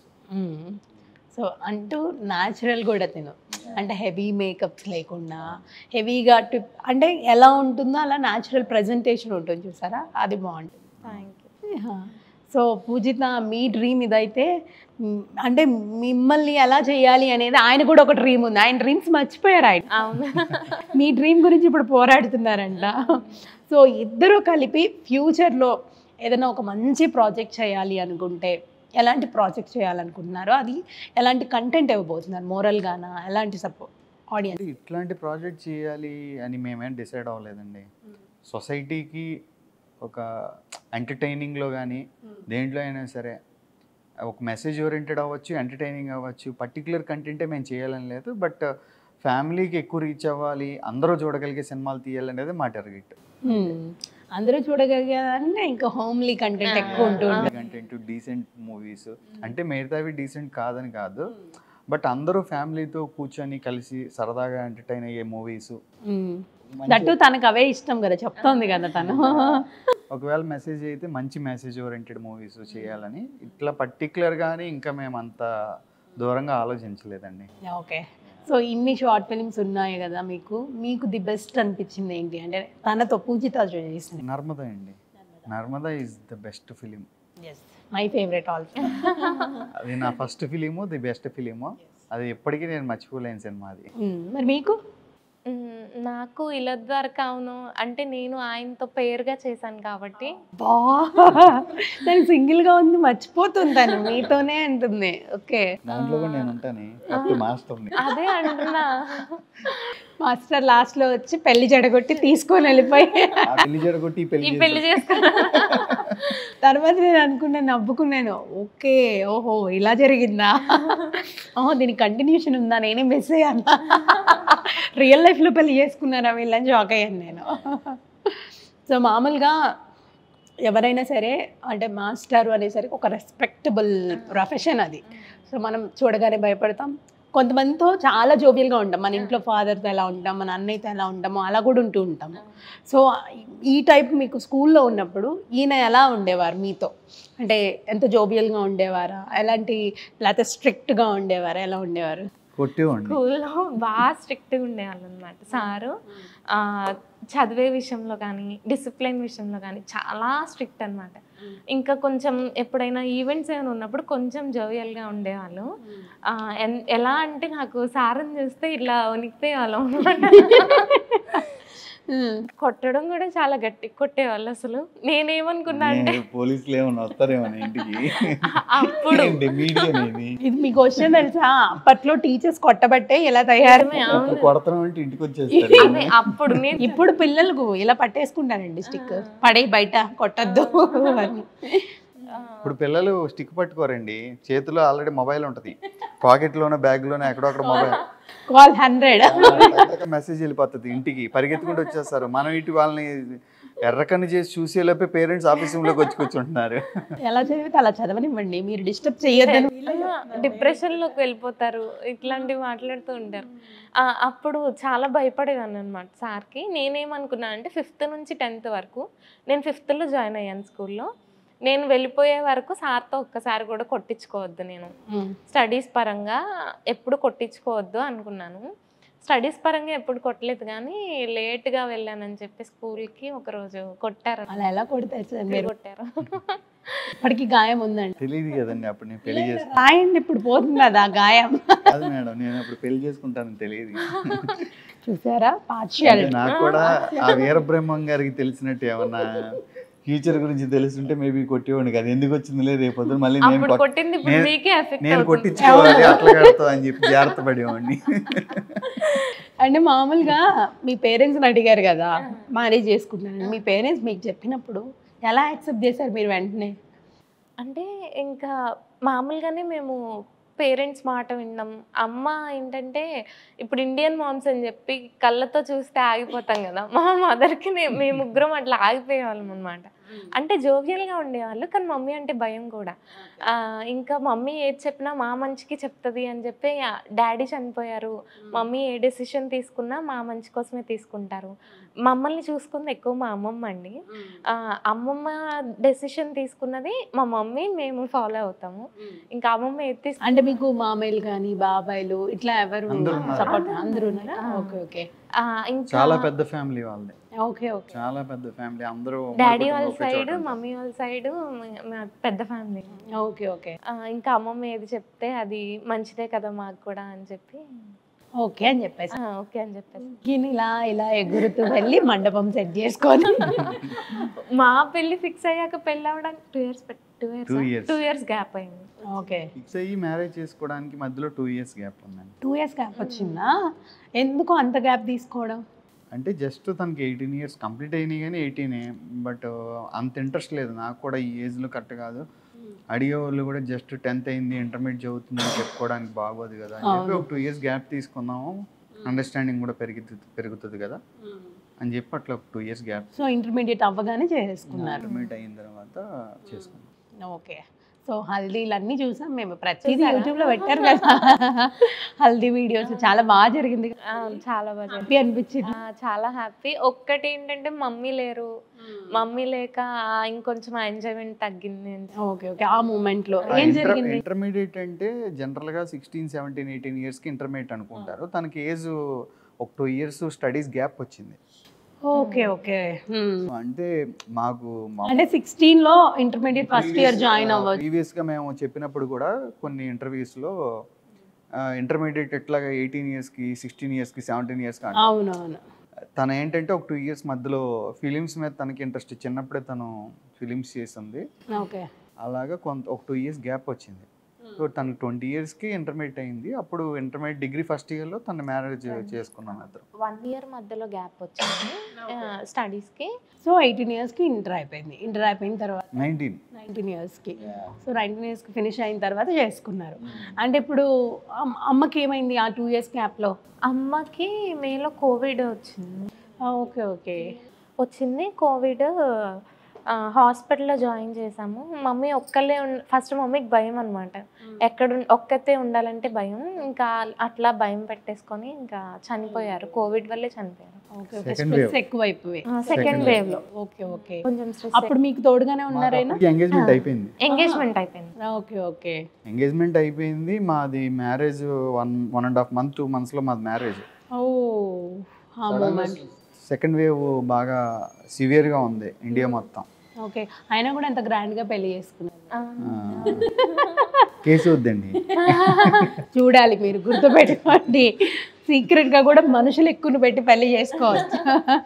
సో అంటూ న్యాచురల్ కూడా తిను అంటే హెవీ మేకప్స్ లేకుండా హెవీగా టిప్ అంటే ఎలా ఉంటుందో అలా న్యాచురల్ ప్రజెంటేషన్ ఉంటుంది చూసారా అది బాగుంటుంది థ్యాంక్ యూ సో పూజిత మీ డ్రీమ్ ఇదైతే మ్, అంటే మిమ్మల్ని ఎలా చేయాలి అనేది ఆయన కూడా ఒక డ్రీమ్ ఉంది ఆయన డ్రీమ్స్ మర్చిపోయారు ఆయన అవును మీ డ్రీమ్ గురించి ఇప్పుడు పోరాడుతున్నారంట సో ఇద్దరు కలిపి ఫ్యూచర్లో ఏదైనా ఒక మంచి ప్రాజెక్ట్ చేయాలి అనుకుంటే ఎలాంటి ప్రాజెక్ట్ చేయాలనుకుంటున్నారో అది ఎలాంటి కంటెంట్ ఇవ్వబోతున్నారు మోరల్గానా ఎలాంటి సపోర్ట్ ఆడియన్స్ అంటే ఇట్లాంటి ప్రాజెక్ట్ చేయాలి అని మేమేం డిసైడ్ అవ్వలేదండి సొసైటీకి ఒక ఎంటర్టైనింగ్లో కానీ దేంట్లో అయినా సరే ఒక మెసేజ్ ఓరియంటెడ్ అవ్వచ్చు ఎంటర్టైనింగ్ అవ్వచ్చు పర్టికులర్ కంటెంటే మేము చేయాలని లేదు బట్ ఫ్యామిలీకి ఎక్కువ రీచ్ అవ్వాలి అందరూ చూడగలిగే సినిమాలు తీయాలనేది మా టార్గెట్ అందరూ చూడగలిగేదంటే ఇంకా హోమ్లీ కంటెంట్ ఎక్కువ ఉంటుంది కంటెంట్ డీసెంట్ మూవీస్ అంటే మిగతావి డీసెంట్ కాదని కాదు బట్ అందరూ ఫ్యామిలీతో కూర్చొని కలిసి సరదాగా ఎంటర్టైన్ అయ్యే మూవీస్ దట్టు తనకు అవే ఇష్టం కదా చెప్తోంది కదా తను ఒకవేళ మెసేజ్ అయితే మంచి మెసేజ్ ఓరియంటెడ్ మూవీస్ చేయాలని ఇట్లా పర్టికులర్గానే ఇంకా మేము అంత దూరంగా ఆలోచించలేదండి ఓకే సో ఇన్ని షార్ట్ ఫిలిమ్స్ ఉన్నాయి కదా మీకు మీకు ది బెస్ట్ అనిపించింది ఏంటి అంటే తనతో పూజిత చేసింది నర్మదా అండి Narmada is the best film my favourite also అది నా first film the best film అది ఎప్పటికీ నేను మర్చిపోలేని సినిమా అది మరి మీకు మ్మ్, నాకు ఇలా ద్వారా అవును అంటే నేను ఆయనతో పేరుగా చేశాను కాబట్టి బా తను సింగిల్ గా ఉంది మర్చిపోతుంది తను మీతోనే అంటుంది ఓకే దాంట్లో కూడా నేను ఉంటాను ఫస్ట్ మాస్టర్ని అదే అంటున్నా మాస్టర్ లాస్ట్ లో వచ్చి పెళ్లి జడగొట్టి తీసుకొని వెళ్ళిపోయి ఆ పెళ్లి జరగొట్టి ఈ ఈ పెళ్లి పెళ్లి చేశారు. చేసుకున్నా తర్వాత నేను అనుకున్నాను నవ్వుకున్నాను ఓకే ఓహో ఇలా జరిగిందా ఓహో దీనికి కంటిన్యూషన్ ఉందా నేనే మిస్ అయ్యాను రియల్ లైఫ్లో పెళ్లి చేసుకున్నారా వీళ్ళని షాక్ అయ్యాను నేను సో మామూలుగా ఎవరైనా సరే అంటే మాస్టర్ అనేసరికి ఒక రెస్పెక్టబుల్ ప్రొఫెషన్ అది సో మనం చూడగానే భయపడతాం కొంతమందితో చాలా జోబియల్గా ఉంటాం మన ఇంట్లో ఫాదర్తో ఎలా ఉంటాం మన అన్నయ్యతో ఎలా ఉంటామో అలా కూడా ఉంటూ ఉంటాము సో ఈ టైప్ మీకు స్కూల్లో ఉన్నప్పుడు ఈయన ఎలా ఉండేవారు మీతో అంటే ఎంత జోబియల్గా ఉండేవారా ఎలాంటి లేకపోతే స్ట్రిక్ట్గా ఉండేవారా ఎలా ఉండేవారు కొట్టేవాడిని స్కూల్లో బాగా స్ట్రిక్ట్గా ఉండేవాళ్ళు అనమాట సారు ఆ, చదివే విషయంలో కానీ డిసిప్లిన్ విషయంలో కానీ చాలా స్ట్రిక్ట్ అనమాట ఇంకా కొంచెం ఎప్పుడైనా ఈవెంట్స్ ఏమైనా ఉన్నప్పుడు కొంచెం జోవియల్గా ఉండేవాళ్ళు ఆ, ఎన్- ఎలా అంటే నాకు సార్ని చూస్తే ఇట్లా వణికిపోయేవాళ్ళం అనమాట కొట్టడం కూడా చాలా గట్టి కొట్టేవాళ్ళు అసలు నేనేమనుకున్నా అంటే నేను పోలీసులు ఏమన్నా వస్తారేమో నా ఇంటికి అప్పుడు ఏంటి, మీడియా నేని. ఇది మీకు క్వశ్చన్ తెలుసా అప్పట్లో టీచర్స్ కొట్టబట్టే ఇలా తయారు ఇప్పుడు కొడతాం అంటే ఇంటికి వచ్చేస్తారు అదే అప్పుడు నేను ఇప్పుడు పిల్లలకు ఇలా పట్టేసుకుంటారండి స్టిక్ పడే బయట కొట్టద్దు అని ఇప్పుడు పిల్లలు స్టిక్ పట్టుకోరండి చేతిలో ఆల్రెడీ మొబైల్ ఉంటుంది పాకెట్లోనే బ్యాగ్లోనే ఎక్కడో అక్కడ మొబైల్ కాల్ హండ్రెడ్ మెసేజ్ వెళ్ళిపోతుంది ఇంటికి పరిగెత్తుకుంటూ వచ్చేస్తారు మనం ఇటు వాళ్ళని ఎర్రకన్ను చేసి చూసేలోపే పేరెంట్స్ ఆఫీస్ రూమ్లోకి వచ్చి కూర్చుంటున్నారు ఎలా చదివితే అలా చదవనివ్వండి మీరు డిస్టర్బ్ చేయొద్దని డిప్రెషన్లోకి వెళ్ళిపోతారు ఇట్లాంటివి మాట్లాడుతూ ఉంటారు ఆ, అప్పుడు చాలా భయపడేదాన్ని అనమాట సార్కి నేనేమనుకున్నా అంటే ఫిఫ్త్ నుంచి టెన్త్ వరకు నేను ఫిఫ్త్లో జాయిన్ అయ్యాను స్కూల్లో నేను వెళ్ళిపోయే వరకు సార్తో ఒక్కసారి కూడా కొట్టించుకోవద్దు నేను స్టడీస్ పరంగా ఎప్పుడు కొట్టించుకోవద్దు అనుకున్నాను స్టడీస్ పరంగా ఎప్పుడు కొట్టలేదు కానీ లేట్గా వెళ్ళానని చెప్పి స్కూల్కి ఒకరోజు కొట్టారు అలా ఎలా కొడతారు సార్ మీరు కొట్టారు ఇప్పటికి గాయం ఉందండి తెలియదు కదండి అప్పుడు నేను పెళ్లి చేసి రాయండి ఇప్పుడు పోతుంది అది ఆ గాయం కాదు మేడం నేను అప్పుడు పెళ్లి చేసుకుంటానని తెలియదు చూసారా అంటే పార్షియాలిటీ నాకు కూడా ఆ వీరబ్రహ్మం గారికి తెలిసినట్టు ఏమన్నా ఫ్యూచర్ గురించి తెలుసుంటే మేబీ కొట్టేవాడిని కాదు ఎందుకు వచ్చిందిలే రేపు పొద్దున మళ్ళీ నేను అప్పుడు కొట్- కొట్టింది ఇప్పుడు నేను- మీకే ఎఫెక్ట్ నేను అవుతుంది కొట్టించుకోవాలి అట్లా కడతావు అని చెప్పి జాగ్రత్త పడేవాడిని అంటే మామూలుగా మీ పేరెంట్స్ని అడిగారు కదా మ్యారేజ్ చేసుకుంటున్నాను మీ పేరెంట్స్ మీకు చెప్పినప్పుడు ఎలా యాక్సెప్ట్ చేశారు మీరు వెంటనే అంటే ఇంకా మామూలుగానే మేము పేరెంట్స్ మాట విన్నాం అమ్మ ఏంటంటే ఇప్పుడు ఇండియన్ మామ్స్ అని చెప్పి కళ్ళతో చూస్తే ఆగిపోతాం కదా మా మదర్కి మేము ముగ్గురం అట్లా ఆగిపోయేవాళ్ళం అనమాట అంటే జోవియల్గా ఉండేవాళ్ళు కానీ మమ్మీ అంటే భయం కూడా ఆ, ఇంకా మమ్మీ ఏది చెప్పినా మా మంచికి చెప్తుంది అని చెప్పి డాడీ చనిపోయారు మమ్మీ ఏ డెసిషన్ తీసుకున్నా మా మంచి కోసమే తీసుకుంటారు మమ్మల్ని చూసుకుంది ఎక్కువ మా అమ్మమ్మ అండి ఆ, అమ్మమ్మ డెసిషన్ తీసుకున్నది మా మమ్మీ మేము ఫాలో అవుతాము ఇంకా అమ్మమ్మ ఏది తీసుకు అంటే మీకు మామయ్యలు కానీ బాబాయ్లు ఇట్లా ఎవరు అందరూ ఉన్నారు. సపోర్ట్ అందరూ ఉన్నారా ఓకే ఓకే ఆ, ఇంకా చాలా పెద్ద ఫ్యామిలీ వాళ్ళది ఓకే ఓకే చాలా పెద్ద ఫ్యామిలీ అందరూ ఉమ్మడి డాడీ కుటుంబం వాళ్ళ ఒకే చోట సైడ్ ఉంటారు. మమ్మీ వాళ్ళ సైడ్ పెద్ద ఫ్యామిలీ ఓకే ఓకే ఇంకా అమ్మమ్మ ఏది చెప్తే అది మంచిదే కదా మాకు కూడా అని చెప్పి ఓకే అని చెప్పేసి ఆ, ఓకే అని చెప్పేసి ఈయన ఇలా ఇలా ఎగురుతూ వెళ్ళి మండపం సెట్ చేసుకొని మా పెళ్లి ఫిక్స్ అయ్యాక పెళ్ళి అవ్వడానికి two years two Two years years. Two years gap అయింది ఓకే ఫిక్స్ అయ్యి మ్యారేజ్ చేసుకోవడానికి మధ్యలో టూ ఇయర్స్ గ్యాప్ ఉందండి టూ ఇయర్స్ గ్యాప్ వచ్చిందా ఎందుకు అంత గ్యాప్ తీసుకోవడం అంటే జస్ట్ తనకి ఎయిటీన్ ఇయర్స్ కంప్లీట్ అయినాయి కానీ ఎయిటీనే బట్ అంత ఇంట్రెస్ట్ లేదు నాకు కూడా ఈ ఏజ్లో కరెక్ట్ కాదు అడిగే వాళ్ళు కూడా జస్ట్ టెన్త్ అయింది ఇంటర్మీడియట్ చదువుతుంది అని చెప్పుకోవడానికి బాగోదు కదా అని చెప్పి ఒక టూ ఇయర్స్ గ్యాప్ తీసుకుందాము అండర్స్టాండింగ్ కూడా పెరుగుతుంది పెరుగుతుంది కదా అని చెప్పి అట్లా ఒక two years gap so intermediate అవ్వగానే చేసుకున్నారు ఇంటర్మీడియట్ అయిన తర్వాత చేసుకున్నాం ఓకే సో హల్దీలు అన్నీ చూసాం మేము ప్రతిదీ చూసారా? యూట్యూబ్లో పెట్టారు కదా హల్దీ వీడియోస్ చాలా బాగా జరిగింది ఆ, చాలా బాగా హ్యాపీ అనిపించింది ఆ, చాలా హ్యాపీ ఒక్కటి ఏంటంటే మమ్మీ లేరు మమ్మీ లేక ఆ, ఇంకొంచెం ఎంజాయ్మెంట్ తగ్గింది అని ఓకే ఓకే ఆ మూమెంట్ లో ఏం జరిగింది ఇంటర్మీడియట్ అంటే జనరల్గా సిక్స్టీన్ సెవెంటీన్ ఎయిటీన్ ఇయర్స్కి ఇంటర్మీడియట్ అనుకుంటారు తనకి ఏజ్ ఒక టూ ఇయర్స్ స్టడీస్ గ్యాప్ వచ్చింది ఓకే ఓకే హ్మ్. అంటే మాకు అంటే సిక్స్టీన్ లో ఇంటర్మీడియట్ ఫస్ట్ ఇయర్ జాయిన్ అవ్వచ్చు ప్రీవియస్గా మేము చెప్పినప్పుడు కూడా కొన్ని ఇంటర్వ్యూస్లో ఇంటర్మీడియట్ ఎట్లాగా ఎయిటీన్ ఇయర్స్కి సిక్స్టీన్ ఇయర్స్కి సెవెంటీన్ ఇయర్స్కి అవునవును తను ఏంటంటే ఒక టూ ఇయర్స్ మధ్యలో ఫిలిమ్స్ మీద తనకి ఇంట్రెస్ట్ చిన్నప్పుడే తను ఫిలిమ్స్ చేసింది ఓకే అలాగా కొంత ఒక టూ ఇయర్స్ గ్యాప్ వచ్చింది సో తనకు ట్వంటీ ఇయర్స్కి ఇంటర్మీడియట్ అయింది అప్పుడు ఇంటర్మీడియట్ డిగ్రీ ఫస్ట్ ఇయర్లో తన మ్యారేజ్ చేసుకున్నాం ఇద్దరు వన్ ఇయర్ మధ్యలో గ్యాప్ వచ్చింది స్టడీస్కి సో ఎయిటీన్ ఇయర్స్కి ఇంటర్ అయిపోయింది ఇంటర్ అయిపోయిన తర్వాత నైన్టీన్ నైన్టీన్ ఇయర్స్కి సో నైన్టీన్ ఇయర్స్కి ఫినిష్ అయిన తర్వాత చేసుకున్నారు అంటే ఇప్పుడు అమ్- అమ్మకి ఏమైంది ఆ టూ ఇయర్స్ గ్యాప్లో అమ్మకి మేలో కోవిడ్ వచ్చింది ఓకే ఓకే వచ్చింది కోవిడ్ హాస్పిటల్లో జాయిన్ చేసాము మమ్మీ ఒక్కళ్ళే ఫస్ట్ మమ్మీకి భయం అనమాట ఎక్కడ ఉన్- ఒక్కతే ఉండాలంటే భయం ఇంకా అట్లా భయం పెట్టేసుకొని ఇంకా చనిపోయారు కోవిడ్ వల్లే చనిపోయారు ఓకే Second స్ట్రెస్ wave. ఎక్కువ అయిపోయి సెకండ్ వేవ్ లో ఓకే ఓకే కొంచెం స్ట్రెస్ అప్పుడు మీకు తోడుగానే ఉన్నారైనా ఎంగేజ్మెంట్ అయిపోయింది ఎంగేజ్మెంట్ అయిపోయింది ఓకే ఓకే ఎంగేజ్మెంట్ అయిపోయింది మాది marriage one one and half month two మంత్స్లో మాది మ్యారేజ్ ఓ ఆ మూమెంట్ సెకండ్ వేవ్ బాగా సివియర్గా ఉంది ఇండియా మొత్తం ఓకే అయినా కూడా ఎంత గ్రాండ్గా పెళ్లి చేసుకున్నారు ఆ, ఆ, కేసు వద్దండి చూడాలి మీరు గుర్తుపెట్టుకోండి సీక్రెట్గా కూడా మనుషులు ఎక్కువ పెట్టి పెళ్లి చేసుకోవచ్చు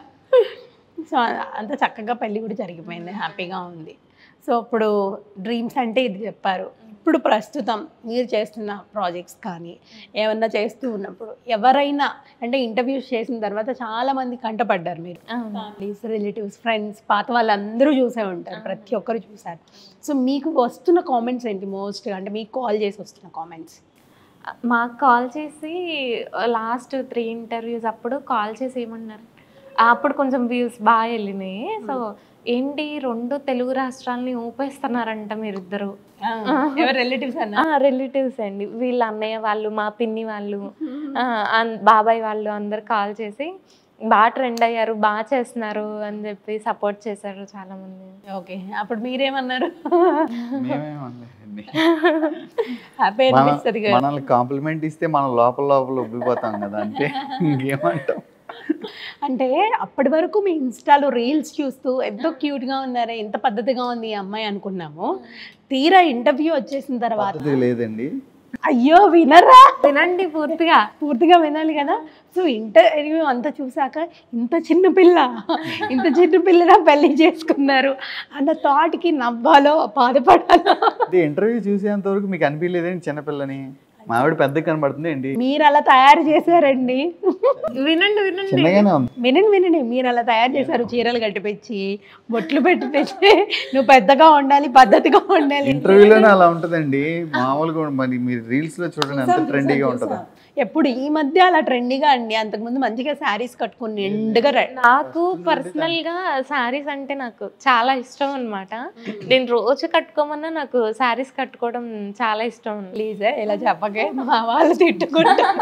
సో అంత చక్కగా పెళ్లి కూడా జరిగిపోయింది హ్యాపీగా ఉంది సో ఇప్పుడు డ్రీమ్స్ అంటే ఇది చెప్పారు ఇప్పుడు ప్రస్తుతం మీరు చేస్తున్న ప్రాజెక్ట్స్ కానీ ఏమన్నా చేస్తూ ఉన్నప్పుడు ఎవరైనా అంటే ఇంటర్వ్యూస్ చేసిన తర్వాత చాలా మంది కంటపడ్డారు మీరు అవును. ఫ్యామిలీస్ రిలేటివ్స్ ఫ్రెండ్స్ పాత వాళ్ళందరూ చూసే ఉంటారు ప్రతి ఒక్కరు చూసారు సో మీకు వస్తున్న కామెంట్స్ ఏంటి మోస్ట్ అంటే మీకు కాల్ చేసి వస్తున్న కామెంట్స్ మాకు కాల్ చేసి లాస్ట్ త్రీ ఇంటర్వ్యూస్ అప్పుడు కాల్ చేసి ఏమన్నారు అప్పుడు కొంచెం వ్యూస్ బాగా వెళ్ళినాయి సో ఏంటి రెండు తెలుగు రాష్ట్రాలని ఊపేస్తున్నారంట మీరిద్దరు ఎవరు రిలేటివ్స్ అన్న రిలేటివ్స్ అండి వీళ్ళ అన్నయ్య వాళ్ళు మా పిన్ని వాళ్ళు ఆ, అన్- బాబాయ్ వాళ్ళు అందరు కాల్ చేసి బాగా ట్రెండ్ అయ్యారు బాగా చేస్తున్నారు అని చెప్పి సపోర్ట్ చేశారు చాలా మంది ఓకే అప్పుడు మీరేమన్నారు మేమేమనలేదండి హ్యాపీ మన- అనిపిస్తుంది కదా మనల్ని కాంప్లిమెంట్ ఇస్తే మనం లోపల లోపల ఉబ్బిపోతాం కదా అంటే ఇంకేమంటాం అంటే అప్పటి వరకు మీ ఇన్స్టాలో రీల్స్ చూస్తూ ఎంతో క్యూట్ గా ఉన్నారే ఎంత పద్ధతిగా ఉంది ఈ అమ్మాయి అనుకున్నాము తీరా ఇంటర్వ్యూ వచ్చేసిన తర్వాత పద్ధతి లేదండి అయ్యో వినరా వినండి పూర్తిగా పూర్తిగా వినాలి కదా సో ఇంటర్వ్యూ అంతా చూసాక ఇంత చిన్న పిల్ల ఇంత చిన్న పిల్లన పెళ్లి చేసుకున్నారు అన్న థాట్కి నవ్వాలో బాధపడాలో ఇది ఇంటర్వ్యూ చూసేంత వరకు మీకు అనిపించలేదండి చిన్నపిల్లని మా ఆవిడ పెద్ద కనబడుతుంది ఏంటి మీరు అలా తయారు చేశారండి వినండి వినండి చిన్నగానే ఉంది వినండి వినండి మీరు అలా తయారు చేశారు చీరలు కట్టిపించి బొట్లు పెట్టిపించి నువ్వు పెద్దగా ఉండాలి పద్ధతిగా ఉండాలి ఇంటర్వ్యూలోనే అలా ఉంటుందండి మామూలుగా మరి మీరు రీల్స్ లో చూడండి ఎంత ట్రెండీగా ఉంటుందా ఎప్పుడు ఈ మధ్య అలా ట్రెండీగా అండి అంతకుముందు మంచిగా శారీస్ కట్టుకుని నిండుగా రె- నాకు పర్సనల్ గా శారీస్ అంటే నాకు చాలా ఇష్టం అన్నమాట నేను రోజు కట్టుకోమన్నా నాకు శారీస్ కట్టుకోవడం చాలా ఇష్టం ప్లీజ్ ఇలా చెప్పకే మా వాళ్ళు తిట్టుకుంటారు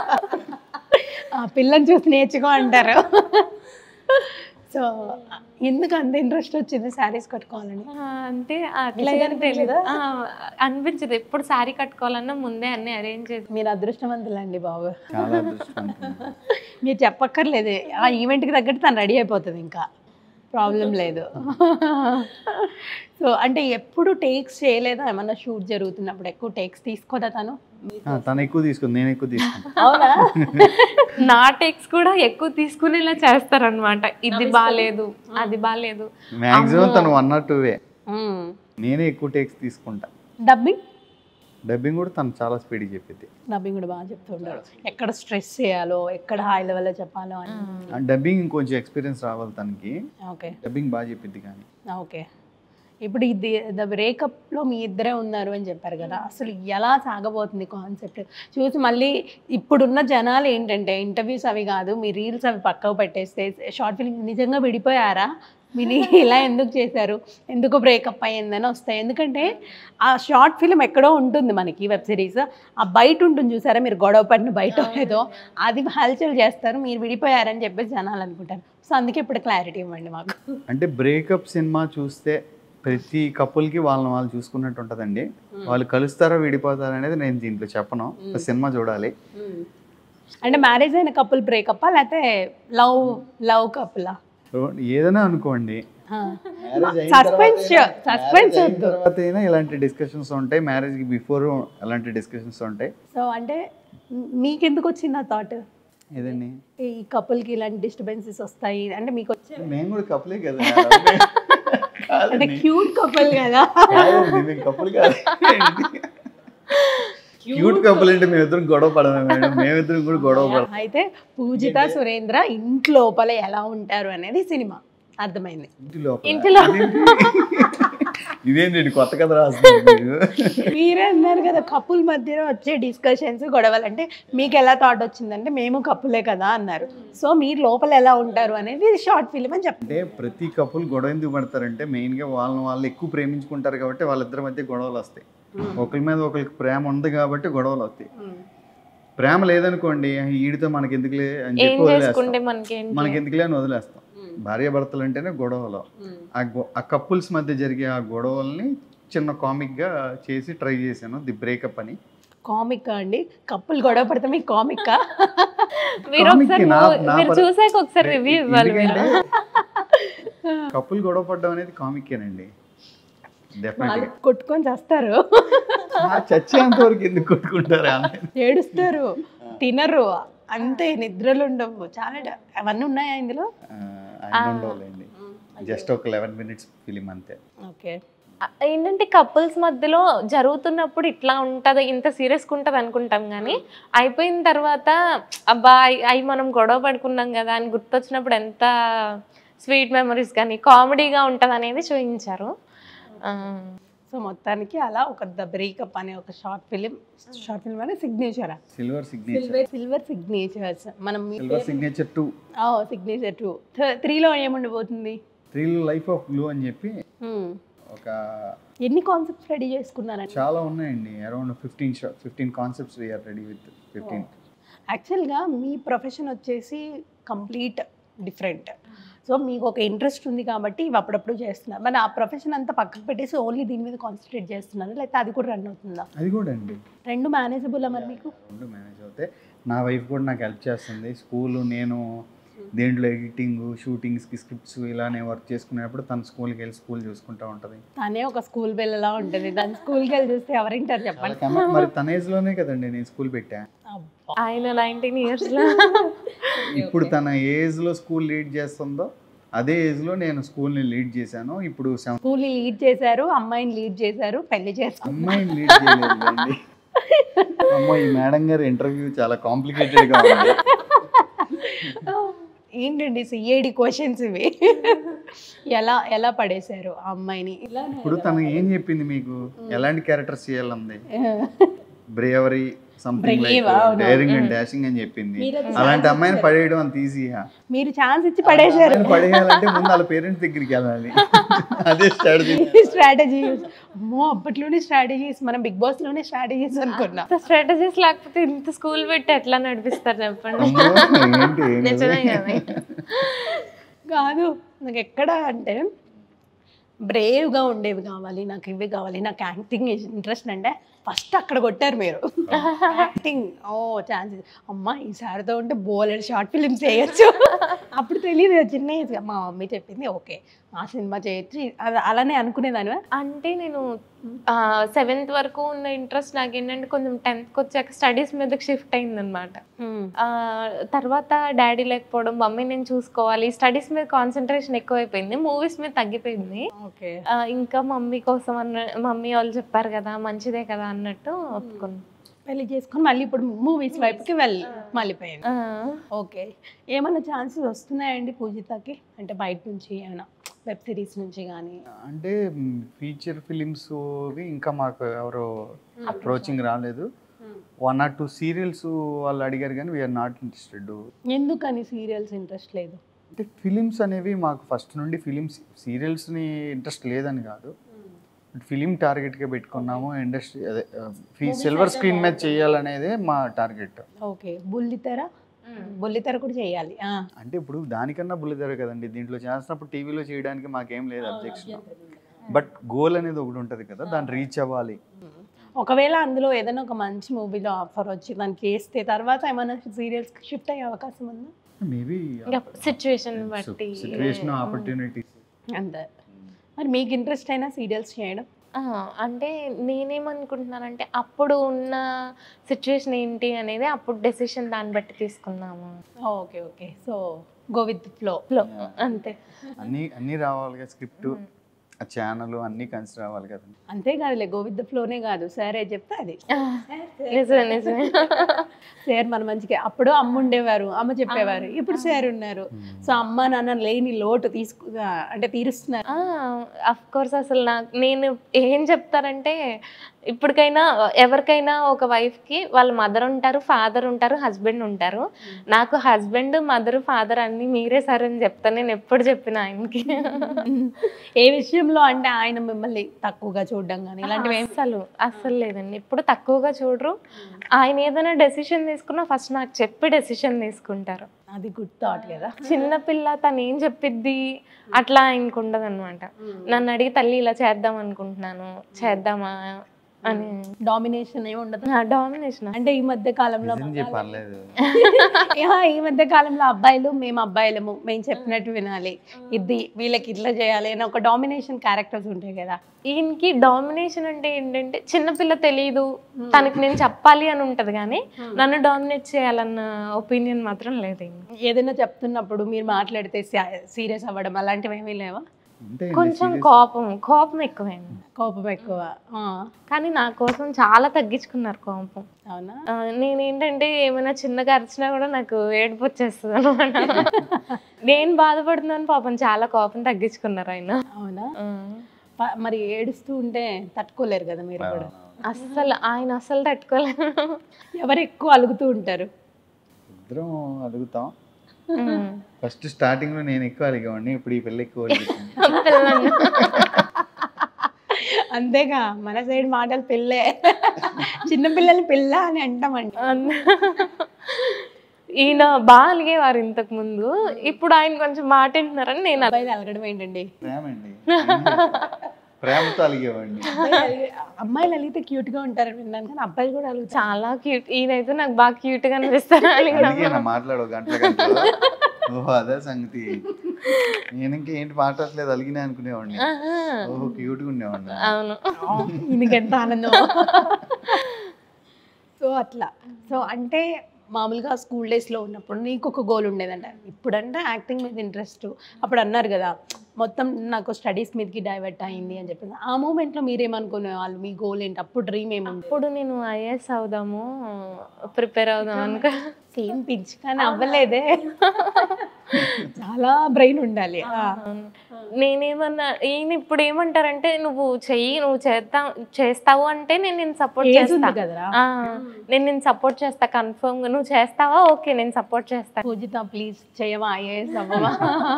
ఆ పిల్లని చూసి నేర్చుకో అంటారు సో ఎందుకు అంత ఇంట్రెస్ట్ వచ్చింది శారీస్ కట్టుకోవాలని ఆ, అంటే అట్లా విసుగు ఏం తెలీదు అనిపించదా? ఆ, అనిపించదు ఎప్పుడు శారీ కట్టుకోవాలన్నా ముందే అన్ని అరేంజ్ చేసి మీరు అదృష్టవంతులండి బాబు చాలా అదృష్టవంతులు మీరు చెప్పక్కర్లేదు ఆ ఈవెంట్కి తగ్గట్టు తను రెడీ అయిపోతుంది ఇంకా ప్రాబ్లం లేదు సో అంటే ఎప్పుడు టేక్స్ చేయలేదా ఏమన్నా షూట్ జరుగుతున్నప్పుడు ఎక్కువ టేక్స్ తీసుకోదా తను ఆ, తను ఎక్కువ తీసుకుంది నేను ఎక్కువ తీసుకుంటాను అవునా నా టెక్స్ కూడా ఎక్కువ తీసుకునేలా చేస్తారనమాట ఇది బాగాలేదు అది బాగాలేదు మ్యాక్సిమం తను వన్ ఆర్ టూ వే నేనే ఎక్కువ టేక్స్ తీసుకుంటా డబ్బింగ్ డబ్బింగ్ కూడా తను చాలా స్పీడ్గా చెప్పింది డబ్బింగ్ కూడా బాగా చెప్తుంటారు ఎక్కడ స్ట్రెస్ చేయాలో ఎక్కడ హై లెవెల్లో చెప్పాలో అని డబ్బింగ్ ఇంకొంచెం ఎక్స్పీరియన్స్ రావాలి తనకి ఓకే డబ్బింగ్ బాగా చెప్పింది కానీ ఓకే ఇప్పుడు ఇది ద బ్రేకప్లో మీ ఇద్దరే ఉన్నారు అని చెప్పారు కదా అసలు ఎలా సాగబోతుంది కాన్సెప్ట్ చూసి మళ్ళీ ఇప్పుడున్న జనాలు ఏంటంటే ఇంటర్వ్యూస్ అవి కాదు మీ రీల్స్ అవి పక్కకు పెట్టేస్తే షార్ట్ ఫిల్మ్ నిజంగా విడిపోయారా మీరు ఇలా ఎందుకు చేశారు ఎందుకు బ్రేకప్ అయ్యిందని వస్తాయి ఎందుకంటే ఆ షార్ట్ ఫిల్మ్ ఎక్కడో ఉంటుంది మనకి వెబ్ సిరీస్ ఆ బయట ఉంటుంది చూసారా మీరు గొడవ పడిన బయట ఏదో అది హల్చల్ చేస్తారు మీరు విడిపోయారని చెప్పేసి జనాలు అనుకుంటారు సో అందుకే ఇప్పుడు క్లారిటీ ఇవ్వండి మాకు అంటే బ్రేకప్ సినిమా చూస్తే ప్రతి కపుల్కి వాళ్ళని వాళ్ళు చూసుకున్నట్టు ఉంటుందండి వాళ్ళు కలుస్తారా విడిపోతారా అనేది నేను దీంట్లో చెప్పను ఒక సినిమా చూడాలి అంటే మ్యారేజ్ అయిన కపుల్ బ్రేకప్ లేకపోతే లవ్ లవ్ కపులా సో ఏదైనా అనుకోండి సస్పెన్స్ సస్పెన్స్ వద్దు తర్వాత అయినా ఇలాంటి డిస్కషన్స్ ఉంటాయి మ్యారేజ్కి బిఫోర్ ఎలాంటి డిస్కషన్స్ ఉంటాయి సో అంటే మ్- మీకెందుకు వచ్చింది ఆ థాట్ ఏదండి ఈ కపుల్కి ఇలాంటి డిస్టర్బెన్సెస్ వస్తాయి అంటే మీకు వచ్చే మేము కూడా కప్పులే కదా అంటే క్యూట్ కపుల్ కదా కాదండి, మేము కప్పులు కాదు క్యూట్ కపుల్ అంటే మేమిద్దరం గొడవ పడమే మేడం మేమిద్దరం కూడా గొడవ పడతాం అయితే పూజిత సురేంద్ర ఇంటి లోపల ఎలా ఉంటారు అనేది సినిమా అర్థమైంది ఇంటి లోపల ఇంటిలో. ఇదేంటి కొత్త కథ రాస్తుంది మీరే అన్నారు కదా కపుల్ మధ్యలో వచ్చే డిస్కషన్స్ గొడవలు అంటే మీకు ఎలా థాట్ వచ్చిందంటే మేము కప్పులే కదా అన్నారు సో మీరు లోపల ఎలా ఉంటారు అనేది షార్ట్ ఫిల్మ్ అని చెప్పండి అంటే ప్రతి కపుల్ గొడవ ఎందుకు పడతారంటే మెయిన్గా వాళ్ళని వాళ్ళు ఎక్కువ ప్రేమించుకుంటారు కాబట్టి వాళ్ళిద్దరి మధ్య గొడవలు వస్తాయి ఒకరి మీద ఒకరికి ప్రేమ ఉంది కాబట్టి గొడవలు వస్తాయి ప్రేమ లేదనుకోండి ఈడితో మనకి ఎందుకులే అని ఏం చెప్పి చేసుకుంటే వదిలేస్తాం మనకేంటి మనకి ఎందుకులే అని వదిలేస్తాం భార్య భర్తలు అంటేనే గొడవలు ఆ గొ ఆ కపుల్స్ మధ్య జరిగే ఆ గొడవల్ని చిన్న కామిక్గా చేసి ట్రై చేశాను ది బ్రేకప్ అని కామిక్ అండి కప్పులు గొడవ పడితే మీకు కామిక్ మీరు Comic ఒకసారి నా- movie- నా మీరు పరి- చూసాక ఒకసారి రివ్యూ ఇవ్వాలి మీరు కపుల్ గొడవ పడడం అనేది కామికేనండి డెఫినెట్గా వాళ్ళు కొట్టుకొని చేస్తారు చచ్చేంత వరకు ఎందుకు కొట్టుకుంటారు ఆమె? ఏడుస్తారు తినరు అంతే నిద్రలు ఉండవు చాలా డ- అవన్నీ ఉన్నాయా ఇందులో ఆ, ఆయన ఉండవాలండి జస్ట్ ఒక లెవెన్ మినిట్స్ ఫిలిం అంతే ఓకే ఏంటంటే కపుల్స్ మధ్యలో జరుగుతున్నప్పుడు ఇట్లా ఉంటది ఇంత సీరియస్గా ఉంటుంది అనుకుంటాం కానీ అయిపోయిన తర్వాత అబ్బా అయ్- అయి మనం గొడవ పడుకున్నాం కదా అని గుర్తొచ్చినప్పుడు ఎంత స్వీట్ మెమరీస్ కానీ కామెడీగా ఉంటుంది అనేది చూపించారు ఆ, సో మొత్తానికి అలా ఒక ద బ్రేకప్ అనే ఒక షార్ట్ ఫిలిం షార్ట్ ఫిలిం అనే signature silver signature silver silver signatures మనం silver signature two signature two త్రీలో ఏముండబోతుంది త్రీలో లైఫ్ ఆఫ్ బ్లూ అని చెప్పి Hmm. ఒక ఎన్ని కాన్సెప్ట్స్ రెడీ చేసుకున్నారండి చాలా ఉన్నాయండి around fifteen fifteen concepts we are ready with fifteen యాక్చువల్గా మీ ప్రొఫెషన్ వచ్చేసి కంప్లీట్ డిఫరెంట్ సో మీకు ఒక ఇంట్రెస్ట్ ఉంది కాబట్టి ఇవి అప్పుడప్పుడు చేస్తున్నారు మరి ఆ ప్రొఫెషన్ అంతా పక్కకు పెట్టేసి ఓన్లీ దీని మీద కాన్సన్ట్రేట్ చేస్తున్నారు లేకపోతే అది కూడా రన్ అవుతుందా అది కూడా అండి రెండు మేనేజబుల్ మరి మీకు రెండు మేనేజ్ అవుతాయి నా వైఫ్ కూడా నాకు హెల్ప్ చేస్తుంది స్కూల్ నేను దేంట్లో ఎడిటింగ్ షూటింగ్స్కి స్క్రిప్ట్స్ ఇలానే వర్క్ చేసుకునేటప్పుడు తన స్కూల్కి వెళ్ళి స్కూల్ చూసుకుంటూ ఉంటుంది తనే ఒక స్కూల్ పిల్లలా ఉంటుంది దాని స్కూల్కి వెళ్ళి చూస్తే ఎవరింటారు చెప్పండి కన్నా మరి తన ఏజ్లోనే కదండి నేను స్కూల్ పెట్టా అబ్బా. ఆయన నైన్టీన్ ఇయర్స్లో ఇప్పుడు తన ఏజ్లో స్కూల్ లీడ్ చేస్తుందో అదే ఏజ్లో నేను స్కూల్ని లీడ్ చేశాను ఇప్పుడు సెవెన్ స్కూల్ని లీడ్ చేశారు అమ్మాయిని లీడ్ చేశారు పెళ్లి చేసుకున్నారు అమ్మాయిని లీడ్ చేయలేదండి అమ్మో ఈ మేడం గారి ఇంటర్వ్యూ చాలా కాంప్లికేటెడ్గా ఉంది ఏంటండి సిఐడి క్వశ్చన్స్ ఇవి ఎలా ఎలా పడేశారు ఆ అమ్మాయిని ఇలా ఇప్పుడు తను ఏం చెప్పింది మీకు ఎలాంటి క్యారెక్టర్స్ చేయాలంది బ్రేవరీ సంథింగ్ లైక్ Brave, అవును. డైరింగ్ అండ్ డాషింగ్ అని చెప్పింది మీరు అది అలాంటి అమ్మాయిని పడేయడం అంత ఈజీయా మీరు ఛాన్స్ ఇచ్చి పడేశారు పడేయాలంటే ముందు వాళ్ళ పేరెంట్స్ దగ్గరికి వెళ్ళాలి అదే స్ట్రాటజీ స్ట్రాటజీస్ అమ్మో అప్పట్లోనే స్ట్రాటజీస్ మనం బిగ్ బాస్ లోనే స్ట్రాటజీస్ అనుకున్నా స్ట్రాటజీస్ లేకపోతే ఇంత స్కూల్ పెట్టి ఎట్లా నడిపిస్తారు చెప్పండి అమ్మో ఏంటి ఏం లేదు. నిజమే కదా కాదు నాకు ఎక్కడ అంటే బ్రేవ్గా ఉండేవి కావాలి నాకు ఇవి కావాలి నాకు యాక్టింగ్ ఇంట్రెస్ట్ అంటే ఫస్ట్ అక్కడ కొట్టారు మీరు యాక్టింగ్ ఓ ఛాన్సెస్ అమ్మ ఈ సారితో ఉంటే బోలెడ్ షార్ట్ ఫిలిమ్స్ చేయొచ్చు అప్పుడు తెలియదు చిన్న ఏజ్ మా మమ్మీ చెప్పింది ఓకే ఆ సినిమా చేయొచ్చు అది అలానే అనుకునేదానివా అంటే నేను సెవెంత్ వరకు ఉన్న ఇంట్రెస్ట్ నాకు ఏంటంటే కొంచెం టెన్త్కి వచ్చాక స్టడీస్ మీదకి షిఫ్ట్ అయిందనమాట తర్వాత డాడీ లేకపోవడం మమ్మీ నేను చూసుకోవాలి స్టడీస్ మీద కాన్సన్ట్రేషన్ ఎక్కువైపోయింది మూవీస్ మీద తగ్గిపోయింది ఓకే ఆ, ఇంకా మమ్మీ కోసం అన్న మమ్మీ వాళ్ళు చెప్పారు కదా మంచిదే కదా అన్నట్టు ఒప్పుకున్నాను పెళ్లి చేసుకొని మళ్ళీ ఇప్పుడు మూవీస్ వైపుకి వెళ్ళి మళ్ళీపోయాను ఆ, ఓకే ఏమైనా ఛాన్సెస్ వస్తున్నాయండి పూజితకి అంటే బయట నుంచి ఏమైనా వెబ్ సిరీస్ నుంచి కానీ అంటే ఫీచర్ ఫిలిమ్స్ ఇంకా మాకు ఎవరు అప్రోచింగ్ రాలేదు వన్ ఆర్ టూ సీరియల్స్ వాళ్ళు అడిగారు కానీ వీఆర్ నాట్ ఇంట్రెస్టెడ్ ఎందుకని సీరియల్స్ ఇంట్రెస్ట్ లేదు అంటే ఫిలిమ్స్ అనేవి మాకు ఫస్ట్ నుండి ఫిలిమ్స్ సీరియల్స్ని ఇంట్రెస్ట్ లేదని కాదు ఫిలిం టార్గెట్గా పెట్టుకున్నాము ఇండస్ట్రీ అదే సిల్వర్ స్క్రీన్ మీద చేయాలనేదే మా టార్గెట్ ఓకే బుల్లితెర బుల్లితెర కూడా చేయాలి ఆ. అంటే ఇప్పుడు దానికన్నా బుల్లిదెర కదండి దీంట్లో చేస్తున్నప్పుడు టీవీలో చేయడానికి మాకేం లేదు అబ్జెక్షన్ బట్ గోల్ అనేది ఒకటి ఉంటుంది కదా దాన్ని రీచ్ అవ్వాలి ఒకవేళ అందులో ఏదైనా ఒక మంచి మూవీలో ఆఫర్ వచ్చి దానికి వేస్తే తర్వాత ఏమైనా సీరియల్స్ షిఫ్ట్ అయ్యే అవకాశం ఉందా మేబీ ఇంకా సిచ్యువేషన్ బట్టి సిచ్యువేషన్ ఆపర్చునిటీస్ అంతే మరి మీకు ఇంట్రెస్ట్ అయినా సీరియల్స్ చేయడం ఆ, అంటే నేనేమనుకుంటున్నానంటే అప్పుడు ఉన్న సిచ్యువేషన్ ఏంటి అనేది అప్పుడు డెసిషన్ దాన్ని బట్టి తీసుకున్నాము okay okay so go with flow flow అంతే అన్నీ అన్నీ రావాలి స్క్రిప్ట్ ఆ ఛానల్ అన్నీ కన్సిడర్ అవ్వాలి కదండి అంతేకాదులే గోవిద్ద ఫ్లోనే కాదు సరే చెప్తే అది నిజమే నిజమే సార్ మన మంచిగా అప్పుడు అమ్మ ఉండేవారు అమ్మ చెప్పేవారు ఇప్పుడు సార్ ఉన్నారు సో అమ్మ నాన్న లేని లోటు తీసుకు అంటే తీరుస్తున్నారు అఫ్ కోర్స్ అసలు నాకు నేను ఏం చెప్తారంటే ఇప్పటికైనా ఎవరికైనా ఒక వైఫ్కి వాళ్ళ మదర్ ఉంటారు ఫాదర్ ఉంటారు హస్బెండ్ ఉంటారు నాకు హస్బెండ్ మదర్ ఫాదర్ అన్ని మీరే సరే అని చెప్తాను నేను ఎప్పుడు చెప్పిన ఆయనకి ఏ విషయంలో అంటే ఆయన మిమ్మల్ని తక్కువగా చూడడం కానీ ఇలాంటివి ఏం అసలు అస్సలు లేదండి ఇప్పుడు తక్కువగా చూడరు ఆయన ఏదైనా డెసిషన్ తీసుకున్నా ఫస్ట్ నాకు చెప్పి డెసిషన్ తీసుకుంటారు అది గుడ్ థాట్ కదా చిన్న పిల్ల తను ఏం చెప్పిద్ది అట్లా ఆయనకు ఉండదు అనమాట నన్ను అడిగి తల్లి ఇలా చేద్దాం అనుకుంటున్నాను చేద్దామా అని డామినేషన్ ఏమి ఉండదు డామినేషన్ అంటే ఈ మధ్య కాలంలో నిజం చెప్పర్లేదు యా, ఈ మధ్య కాలంలో అబ్బాయిలు మేము అబ్బాయిలము మేము చెప్పినట్టు వినాలి ఇది వీళ్ళకి ఇట్లా చేయాలి అని ఒక డామినేషన్ క్యారెక్టర్స్ ఉంటాయి కదా ఈయనకి డామినేషన్ అంటే ఏంటంటే చిన్నపిల్ల తెలియదు తనకి నేను చెప్పాలి అని ఉంటది కానీ నన్ను డామినేట్ చేయాలన్న ఒపీనియన్ మాత్రం లేదు ఈయనకి. ఏదైనా చెప్తున్నప్పుడు మీరు మాట్లాడితే సీరియస్ అవ్వడం అలాంటివి ఏమీ లేవా అంటే కొంచెం కోపం కోపం ఎక్కువైంది కోపం ఎక్కువ ఆ, కానీ నా కోసం చాలా తగ్గించుకున్నారు కోపం అవునా ఆ, నేనేంటంటే ఏమైనా చిన్నగా అరిచినా కూడా నాకు ఏడుపు వచ్చేస్తుంది అనమాట నేను బాధపడుతున్నాను పాపం చాలా కోపం తగ్గించుకున్నారు ఆయన అవునా ఆ. ప- మరి ఏడుస్తూ ఉంటే తట్టుకోలేరు కదా మీరు కూడా అస్సలు ఆయన అస్సలు తట్టుకోలేరు ఎవరు ఎక్కువ అలుగుతూ ఉంటారు ఇద్దరం అడుగుతాం ఉమ్. ఫస్ట్ స్టార్టింగ్ లో నేను ఎక్కువ అడిగేవాడిని ఇప్పుడు ఈ పిల్ల ఎక్కువ అడుగుతుంది పిల్లల్ని. అంతేగా మన సైడ్ మాటలు పిల్లే చిన్న పిల్లల్ని పిల్ల అని అంటామండి అన్న- ఈయన బాగా అలిగేవారు ఇంతకు ముందు ఇప్పుడు ఆయన కొంచెం మాట వింటున్నారని నేను అలా- అబ్బాయిలు అలగడం ఏంటండి ప్రేమ అండి ప్రేమతో అలిగేవాడిని అబ్బాయిలు అలిగి- అమ్మాయిలు అలిగితే క్యూట్ గా ఉంటారని విన్నాను కానీ అబ్బాయిలు కూడా అలుగుతారు చాలా క్యూట్ ఈయనైతే నాకు బాగా క్యూట్ గా అనిపిస్తారు అలిగిన అడిగే నా మాట్లాడు గంటల గంటలో ఓహో అదే సంగతి నేను ఇంకా ఏంటి మాట్లాడలేదు అలిగినా అనుకునేవాడిని ఆహా. ఓహో క్యూట్ గా ఉండేవాడిని అవును ఈయనకి ఎంత ఆనందం సో అట్లా సో అంటే మామూలుగా స్కూల్ డేస్లో ఉన్నప్పుడు నీకు ఒక గోల్ ఉండేదంట ఇప్పుడంటే యాక్టింగ్ మీద ఇంట్రెస్ట్ అప్పుడు అన్నారు కదా మొత్తం నాకు స్టడీస్ మీదకి డైవర్ట్ అయింది అని చెప్పేసి ఆ మూమెంట్లో మీరేమనుకునే వాళ్ళు మీ గోల్ ఏంటి అప్పుడు డ్రీమ్ ఏముంది ఇప్పుడు నేను ఐఏఎస్ అవుదాము ప్రిపేర్ అవుదాం అనుకో సేమ్ పిచ్ కానీ అవ్వలేదే చాలా బ్రెయిన్ ఉండాలి ఆ. నేనేమన్నా ఈయన ఇప్పుడు ఏమంటారంటే నువ్వు చెయ్యి నువ్వు చేస్తా చేస్తావు అంటే నేను నేను సపోర్ట్ ఏజ్ చేస్తా ఉంది కదరా ఆ, నేను నేను సపోర్ట్ చేస్తా కన్ఫర్మ్ గా నువ్వు చేస్తావా ఓకే నేను సపోర్ట్ చేస్తా పూజిత ప్లీజ్ చేయవా ఐఏఎస్ అవ్వవా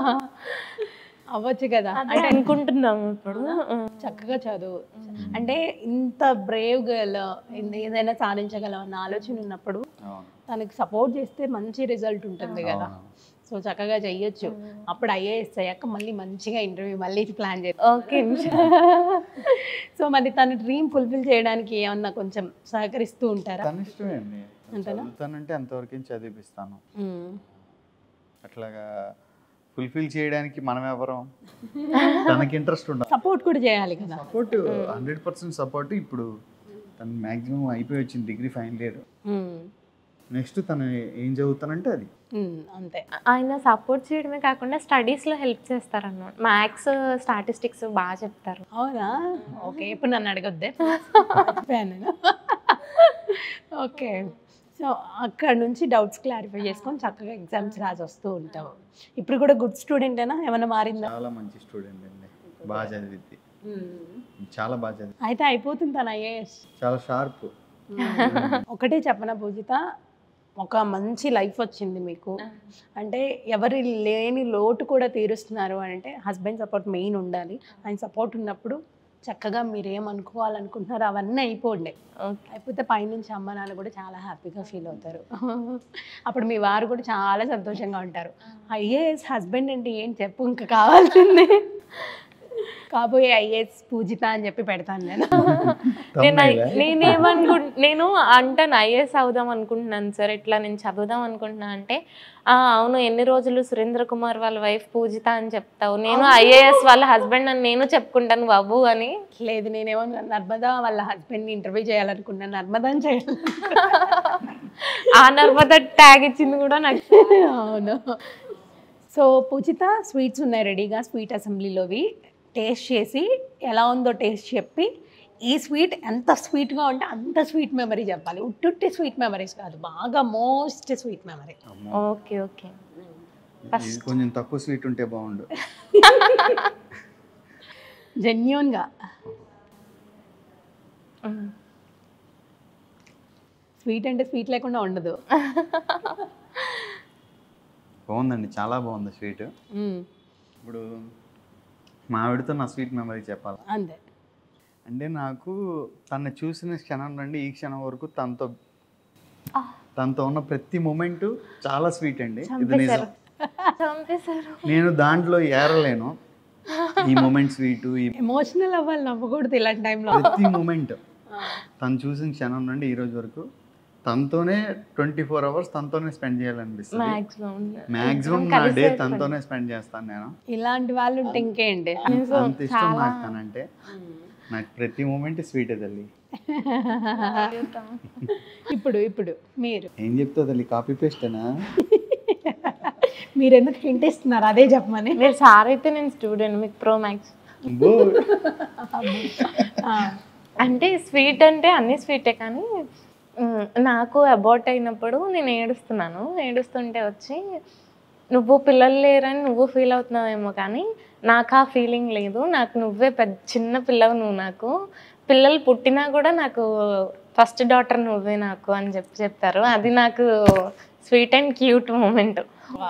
అవ్వచ్చు కదా అంటే అనుకుంటున్నాము ఇప్పుడు ఆ. చక్కగా చదువు అంటే ఇంత బ్రేవ్ గర్ల్ ఏదైనా సాధించగలం అన్న ఆలోచన ఉన్నప్పుడు అవును తనకి సపోర్ట్ చేస్తే మంచి రిజల్ట్ ఉంటుంది కదా అవును. సో చక్కగా చెయ్యొచ్చు అప్పుడు ఐఏఎస్ అయ్యాక మళ్ళీ మంచిగా ఇంటర్వ్యూ మళ్ళీ ప్లాన్ చేస్తాం ఓకే సో మరి తన డ్రీమ్ ఫుల్ఫిల్ చేయడానికి ఏమన్నా కొంచెం సహకరిస్తూ ఉంటారా తన ఇష్టమే అండి అంతేనా? చదువుతానంటే అంతవరకు చదివిపిస్తాను అట్లాగా ఫుల్ఫిల్ చేయడానికి మనం ఎవరం తనకి ఇంట్రెస్ట్ ఉండాలి సపోర్ట్ కూడా చేయాలి కదా సపోర్ట్ హండ్రెడ్ పర్సెంట్ సపోర్ట్ ఇప్పుడు తను మ్యాక్సిమం అయిపోయి వచ్చింది degree final year um. Next తను ఏం చదువుతానంటే అది ఉమ్, అంతే ఆయన సపోర్ట్ చేయడమే కాకుండా స్టడీస్ లో హెల్ప్ చేస్తారన్నమాట మ్యాథ్స్ స్టాటిస్టిక్స్ బాగా చెప్తారు అవునా ఓకే ఇప్పుడు నన్ను అడగొద్దే నేను ఓకే సో అక్కడ నుంచి డౌట్స్ క్లారిఫై చేసుకొని చక్కగా ఎగ్జామ్స్ రాసి వస్తూ ఉంటావు ఇప్పుడు కూడా గుడ్ స్టూడెంటేనా ఏమైనా మారిందా చాలా మంచి స్టూడెంట్ అండి బాగా చదివిద్ది చాలా బాగా చదివి అయితే అయిపోతుంది తన ఐఏఎస్ చాలా షార్ప్ ఒకటే చెప్పన పూజిత ఒక మంచి లైఫ్ వచ్చింది మీకు అంటే ఎవరి లేని లోటు కూడా తీరుస్తున్నారు అని అంటే హస్బెండ్ సపోర్ట్ మెయిన్ ఉండాలి ఆయన సపోర్ట్ ఉన్నప్పుడు చక్కగా మీరు ఏమనుకోవాలనుకుంటున్నారో అవన్నీ అయిపోండి ఓకే అయిపోతే పైనుంచి అమ్మ నాన్న కూడా చాలా హ్యాపీగా ఫీల్ అవుతారు అప్పుడు మీ వారు కూడా చాలా సంతోషంగా ఉంటారు ఐఏఎస్ హస్బెండ్ అంటే ఏం చెప్పు ఇంకా కావాల్సింది కాబోయే ఐఏఎస్ పూజిత అని చెప్పి పెడతాను నేను నేను ఐ- నేనేమనుకు నేను అంటాను ఐఏఎస్ అవుదాం అనుకుంటున్నాను సార్ ఇట్లా నేను చదువుదాం అనుకుంటున్నా అంటే "ఆ, అవును ఎన్ని రోజులు సురేంద్ర కుమార్ వాళ్ళ వైఫ్ పూజిత అని చెప్తావు నేను ఐఏఎస్ వాళ్ళ హస్బెండ్ అని నేను చెప్పుకుంటాను బాబు అని లేదు నేనేమో నర్మదా వాళ్ళ హస్బెండ్ని ఇంటర్వ్యూ చేయాలనుకున్నాను నర్మదాని చేయాలి ఆ నర్మద ట్యాగ్ ఇచ్చింది కూడా నాకు అవును సో పూజిత స్వీట్స్ ఉన్నాయి రెడీగా స్వీట్ అసెంబ్లీలోవి టేస్ట్ చేసి ఎలా ఉందో టేస్ట్ చెప్పి ఈ స్వీట్ ఎంత స్వీట్గా ఉంటే అంత స్వీట్ మెమరీ చెప్పాలి ఉట్టుట్టి స్వీట్ మెమరీస్ కాదు బాగా మోస్ట్ స్వీట్ మెమరీ అమ్మో, ఓకే ఓకే ఇది కొంచెం తక్కువ స్వీట్ ఉంటే బాగుండు జెన్యున్గా స్వీట్ అంటే స్వీట్ లేకుండా ఉండదు బాగుందండి చాలా బాగుంది స్వీట్ మ్మ్. ఇప్పుడు మా ఆవిడతో నా స్వీట్ మెమరీ చెప్పాలి అంతే అంటే నాకు తను చూసిన క్షణం నుండి ఈ క్షణం వరకు తనతో తనతో ఉన్న ప్రతి మూమెంట్ చాలా స్వీట్ అండి ఇది నిజం చంపేశారు నేను దాంట్లో ఏరలేను ఈ మూమెంట్ స్వీట్ ఈ ఎమోషనల్ అవ్వాలి నవ్వకూడదు ఇలాంటి టైంలో ప్రతి మూమెంట్ తను చూసిన క్షణం నుండి ఈ రోజు వరకు తనతోనే ట్వంటీ ఫోర్ అవర్స్ తనతోనే స్పెండ్ చేయాలనిపిస్తుంది మాక్సిమం మాక్సిమం నా డే తనతోనే స్పెండ్ చేస్తాను నేను ఇలాంటి వాళ్ళు ఉంటే ఇంకేంటి అంత ఇష్టం నాకు తనంటే నాకు ప్రతి మూమెంట్ స్వీట్ తల్లి ఇప్పుడు ఇప్పుడు మీరు ఏం చెప్తావు తల్లి కాపీ పేస్టేనా మీరు ఎందుకు హింట్ ఇస్తున్నారు అదే చెప్పమని మీరు సార్ అయితే నేను స్టూడెంట్ మీకు ప్రో మ్యాక్స్ బో ఆ, అంటే స్వీట్ అంటే అన్ని స్వీటే కానీ మ్, నాకు అబౌట్ అయినప్పుడు నేను ఏడుస్తున్నాను ఏడుస్తుంటే వచ్చి నువ్వు పిల్లలు లేరని నువ్వు ఫీల్ అవుతున్నావేమో కానీ నాకు ఆ ఫీలింగ్ లేదు నాకు నువ్వే పెద్ద చిన్న పిల్లవు నువ్వు నాకు పిల్లలు పుట్టినా కూడా నాకు ఫస్ట్ డాటర్ నువ్వే నాకు అని చెప్పి చెప్పారు అది నాకు స్వీట్ అండ్ క్యూట్ మూమెంట్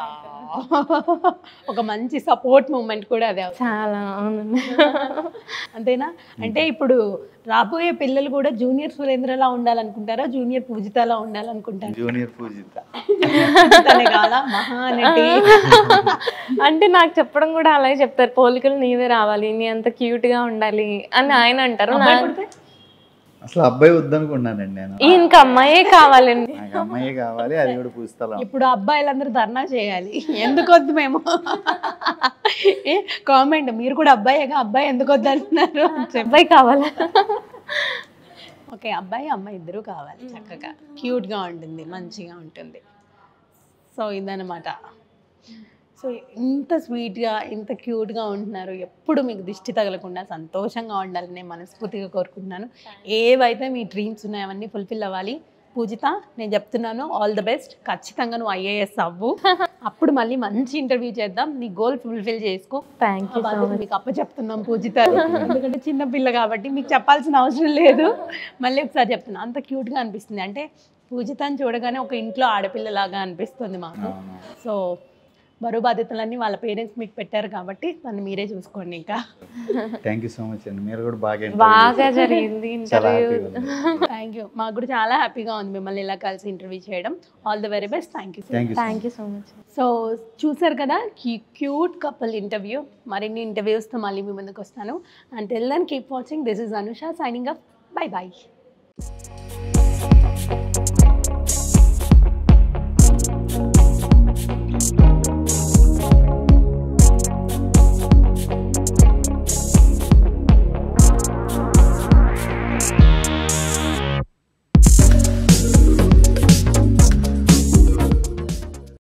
ఒక మంచి సపోర్ట్ మూమెంట్ కూడా అదే అవుతుంది. చాలా అవునండి అంతేనా అంటే ఇప్పుడు రాబోయే పిల్లలు కూడా జూనియర్ సురేంద్రలా ఉండాలనుకుంటారా జూనియర్ పూజితలా ఉండాలనుకుంటారా జూనియర్ పూజిత తనే కాదా మహానటి అంటే నాకు చెప్పడం కూడా అలాగే చెప్తారు పోలికలు నీవే రావాలి నీ అంత క్యూట్ గా ఉండాలి అని ఆయన అంటారు అబ్బాయి నా- పుడితే? అసలు అబ్బాయి వద్దనుకున్నానండి నేను ఈయనకి అమ్మాయే కావాలండి నాకు అమ్మాయి కావాలి అది కూడా పూస్తాను ఇప్పుడు అబ్బాయిలందరూ ధర్నా చేయాలి ఎందుకు వద్దు మేము ఏ కామెంట్ మీరు కూడా అబ్బాయిగా అబ్బాయి ఎందుకు వద్దు అంటున్నారు అని చెప్పి. అబ్బాయి కావాలా ఓకే అబ్బాయి అమ్మాయి ఇద్దరు కావాలి చక్కగా క్యూట్గా ఉంటుంది మంచిగా ఉంటుంది సో ఇదనమాట సో ఇంత స్వీట్గా ఇంత క్యూట్గా ఉంటున్నారు ఎప్పుడు మీకు దిష్టి తగలకుండా సంతోషంగా ఉండాలని నేను మనస్ఫూర్తిగా కోరుకుంటున్నాను ఏవైతే మీ డ్రీమ్స్ ఉన్నాయో అవన్నీ ఫుల్ఫిల్ అవ్వాలి పూజిత నేను చెప్తున్నాను ఆల్ ద బెస్ట్ ఖచ్చితంగా నువ్వు ఐఏఎస్ అవ్వు అప్పుడు మళ్ళీ మంచి ఇంటర్వ్యూ చేద్దాం నీ గోల్ ఫుల్ఫిల్ చేసుకో థ్యాంక్ ఆ యూ సో బాధ్యత మచ్ మీకు అప్పచెప్తున్నాం పూజిత ఎందుకంటే చిన్న పిల్ల కాబట్టి మీకు చెప్పాల్సిన అవసరం లేదు మళ్ళీ ఒకసారి చెప్తున్నా అంత క్యూట్గా అనిపిస్తుంది అంటే పూజితని చూడగానే ఒక ఇంట్లో ఆడపిల్లలాగా అనిపిస్తుంది మాకు సో బరువు బాధ్యతలన్నీ వాళ్ళ పేరెంట్స్ మీకు పెట్టారు కాబట్టి దాన్ని మీరే చూసుకోండి ఇంకా థ్యాంక్ యూ సో మచ్ అండి మీరు కూడా బాగా interview బాగా చేశారు. జరిగింది చాలా ఇంటర్వ్యూ హ్యాపీగా ఉంది థ్యాంక్ యూ మాకు కూడా చాలా హ్యాపీగా ఉంది మిమ్మల్ని ఇలా కలిసి ఇంటర్వ్యూ చేయడం all the very best thank you thank you thank you so much so చూసారు కదా క్యూట్ కపుల్ ఇంటర్వ్యూ మరిన్ని ఇంటర్వ్యూస్తో మళ్ళీ మీ ముందుకు వస్తాను until then keep watching this is Anusha signing up bye bye